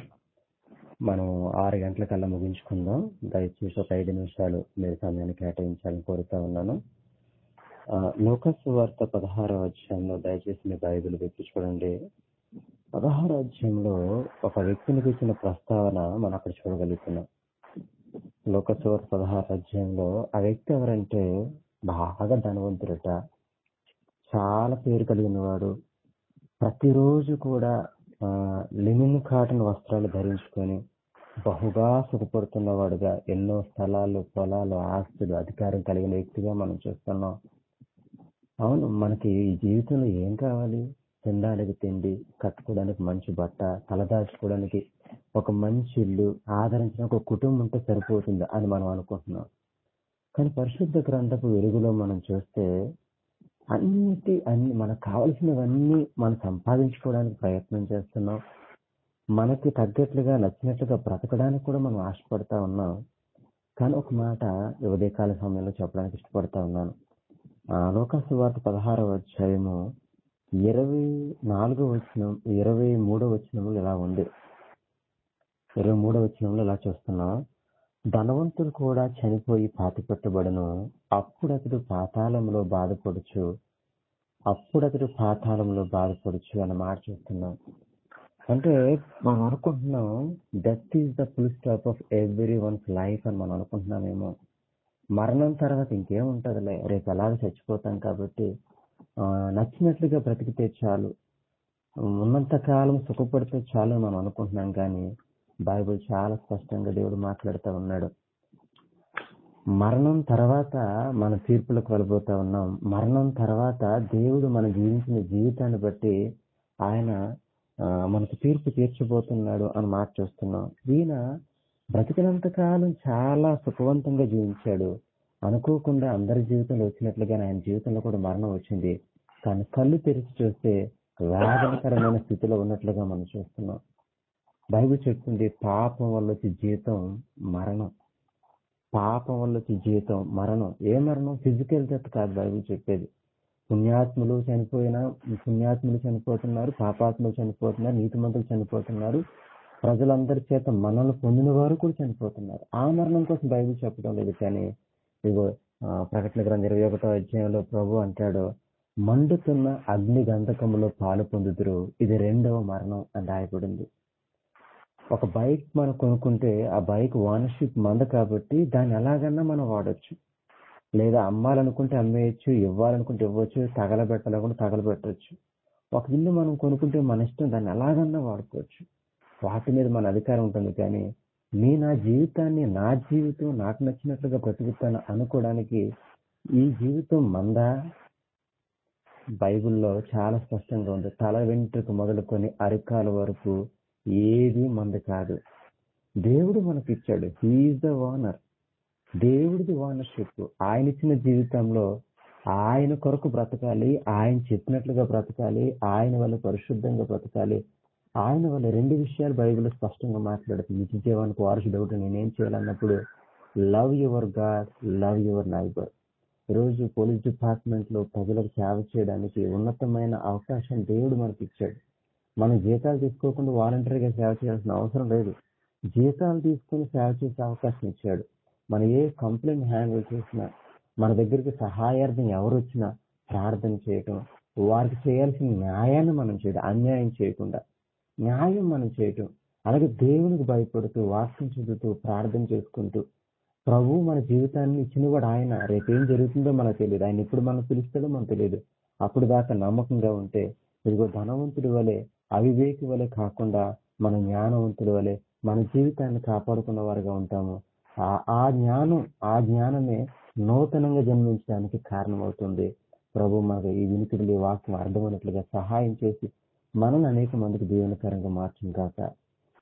మనం ఆరు గంటల కల్లా ముగించుకుందాం దయచేసి ఒక ఐదు నిమిషాలు మీరు సమయాన్ని కేటాయించాలని కోరుతా ఉన్నాను ఆ, లూకాసు వార్త పదహారో అధ్యాయంలో దయచేసి మీ బైబిల్ వెతికి చూడండి పదహారో అధ్యాయంలో ఒక వ్యక్తిని గురించిన ప్రస్తావన మనం అక్కడ చూడగలుగుతున్నాం లోకసు వార్త పదహారో అధ్యాయంలో ఆ వ్యక్తి ఎవరంటే బాగా ధనవంతుడట చాలా పేరు కలిగిన వాడు ప్రతిరోజు కూడా ఆ, లినిన్ కాటన్ వస్త్రాలు ధరించుకొని బహుగా సుఖపడుతున్నవాడుగా ఎన్నో స్థలాలు పొలాలు ఆస్తులు అధికారం కలిగిన వ్యక్తిగా మనం చూస్తున్నాం అవును మనకి ఈ జీవితంలో ఏం కావాలి తినడానికి తిండి కట్టుకోవడానికి మంచి బట్ట తలదాచుకోవడానికి ఒక మంచి ఇల్లు ఆదరించడానికి ఒక కుటుంబం ఉంటే సరిపోతుంది అని మనం అనుకుంటున్నాం కానీ పరిశుద్ధ గ్రంథపు వెలుగులో మనం చూస్తే అన్నిటి అన్ని మనకు కావలసినవన్నీ మనం సంపాదించుకోవడానికి ప్రయత్నం చేస్తున్నాం మనకి తగ్గట్లుగా నచ్చినట్లుగా బ్రతకడానికి కూడా మనం ఆశపడతా ఉన్నాం కానీ ఒక మాట ఈ ఉదయకాల సమయంలో చెప్పడానికి ఇష్టపడతా ఉన్నాను ఆ లోకాసు వార్త పదహారవ అధ్యాయము ఇరవై నాలుగో వచనం ఇరవై మూడో వచనంలో ఇలా ఉంది ఇరవై మూడో వచనంలో ఇలా చూస్తున్నాం ధనవంతుడు కూడా చనిపోయి పాతిపెట్టబడను అప్పుడు అతడు పాతాళంలో బాధపడుచు అప్పుడు అతడు పాతాళంలో బాధపడుచు అన్న మాట చూస్తున్నాం అంటే మనం అనుకుంటున్నాం death is the full stop of everyone's life అని మనం అనుకుంటున్నామేమో మరణం తర్వాత ఇంకేముంటదిలే రేపు ఎలాగ చచ్చిపోతాం కాబట్టి ఆ, నచ్చినట్లుగా బ్రతికితే చాలు ఉన్నంత కాలం సుఖపడితే చాలు అని మనం అనుకుంటున్నాం కానీ బైబిల్ చాలా స్పష్టంగా దేవుడు మాట్లాడుతూ ఉన్నాడు మరణం తర్వాత మన తీర్పులకు వెళ్ళబోతా ఉన్నాం మరణం తర్వాత దేవుడు మన జీవించిన జీవితాన్ని బట్టి ఆయన ఆ, మనకు తీర్పు తీర్చబోతున్నాడు అని మాట చూస్తున్నాం ఈయన బ్రతికినంత కాలం చాలా సుఖవంతంగా జీవించాడు అనుకోకుండా అందరి జీవితంలో వచ్చినట్లుగా ఆయన జీవితంలో కూడా మరణం వచ్చింది కానీ కళ్ళు తెరిచి చూస్తే వేదనకరమైన స్థితిలో ఉన్నట్లుగా మనం చూస్తున్నాం బైబిల్ చెప్తుంది పాపం వల్ల వచ్చే జీవితం మరణం పాపం వల్ల వచ్చే జీవితం మరణం ఏ మరణం ఫిజికల్ డెత్ కాదు బైబిల్ చెప్పేది పుణ్యాత్ములు చనిపోయినా పుణ్యాత్ములు చనిపోతున్నారు పాపాత్ములు చనిపోతున్నారు నీతిమంతులు చనిపోతున్నారు ప్రజలందరి చేత మనల్ని పొందిన వారు కూడా చనిపోతున్నారు ఆ మరణం కోసం బైబిల్ చెప్పడం లేదు కానీ ఇగో ఆ, ప్రకటన గ్రంథం ఇరవై ఒకటో అధ్యాయంలో ప్రభు అంటాడు మండుతున్న అగ్ని గంధకములో పాలు పొందుదురు ఇది రెండవ మరణం అని రాయబడింది ఒక బైక్ మనం కొనుక్కుంటే ఆ బైక్ ఓనర్షిప్ మంద కాబట్టి దాన్ని ఎలాగన్నా మనం వాడొచ్చు లేదా అమ్మాలనుకుంటే అమ్మేయచ్చు ఇవ్వాలనుకుంటే ఇవ్వచ్చు తగలబెట్టాలనుకుంటే తగలబెట్టవచ్చు ఒక ఇల్లు మనం కొనుక్కుంటే మన ఇష్టం దాన్ని ఎలాగన్నా వాడుకోవచ్చు వాటి మీద మన అధికారం ఉంటుంది కానీ నీ నా జీవితాన్ని నా జీవితం నాకు నచ్చినట్లుగా బ్రతుకుతాను అనుకోవడానికి ఈ జీవితం మందా బైబిల్లో చాలా స్పష్టంగా ఉంది తల వెంట్రుక మొదలుకొని అరికాల వరకు ఏది మంది కాదు దేవుడు మనకి ఇచ్చాడు హీఈస్ ద ఓనర్ దేవుడిది ఓనర్షిప్ ఆయన ఇచ్చిన జీవితంలో ఆయన కొరకు బ్రతకాలి ఆయన చెప్పినట్లుగా బ్రతకాలి ఆయన వల్ల పరిశుద్ధంగా బ్రతకాలి ఆయన వల్ల రెండు విషయాలు బైబిల్ స్పష్టంగా మాట్లాడుతుంది నిత్య జీవానికి వారసుడు ఒకటి నేనేం చేయాలన్నప్పుడు love your God love your neighbour ఈరోజు పోలీస్ డిపార్ట్మెంట్ లో ప్రజలకు సేవ చేయడానికి ఉన్నతమైన అవకాశం దేవుడు మనకి ఇచ్చాడు మనం జీతాలు తీసుకోకుండా వాలంటరీగా సేవ చేయాల్సిన అవసరం లేదు జీతాలు తీసుకుని సేవ చేసే అవకాశం ఇచ్చాడు మనం ఏ కంప్లైంట్ హ్యాండిల్ చేసినా మన దగ్గరికి సహాయార్థం ఎవరు వచ్చినా ప్రార్థన చేయటం వారికి చేయాల్సిన న్యాయాన్ని మనం చేయడం అన్యాయం చేయకుండా న్యాయం మనం చేయటం అలాగే దేవునికి భయపడుతూ వాక్యం చదువుతూ ప్రార్థన చేసుకుంటూ ప్రభు మన జీవితాన్ని ఇచ్చినవాడు ఆయన రేపేం జరుగుతుందో మనకు తెలియదు ఆయన ఎప్పుడు మనం పిలుస్తాడో మనకు తెలియదు అప్పుడు దాకా నమ్మకంగా ఉంటే ఇదిగో ధనవంతుడి వలె అవివేకి వలె కాకుండా మన జ్ఞానవంతుడి వలె మన జీవితాన్ని కాపాడుకున్న వారుగా ఉంటాము ఆ- ఆ జ్ఞానం ఆ జ్ఞానమే నూతనంగా జన్మించడానికి కారణమవుతుంది ప్రభు మనకు ఈ వినికిడి వాక్యం అర్థమైనట్లుగా సహాయం చేసి మనల్ని అనేక మందికి దీవెనకరంగా మార్చిన కాక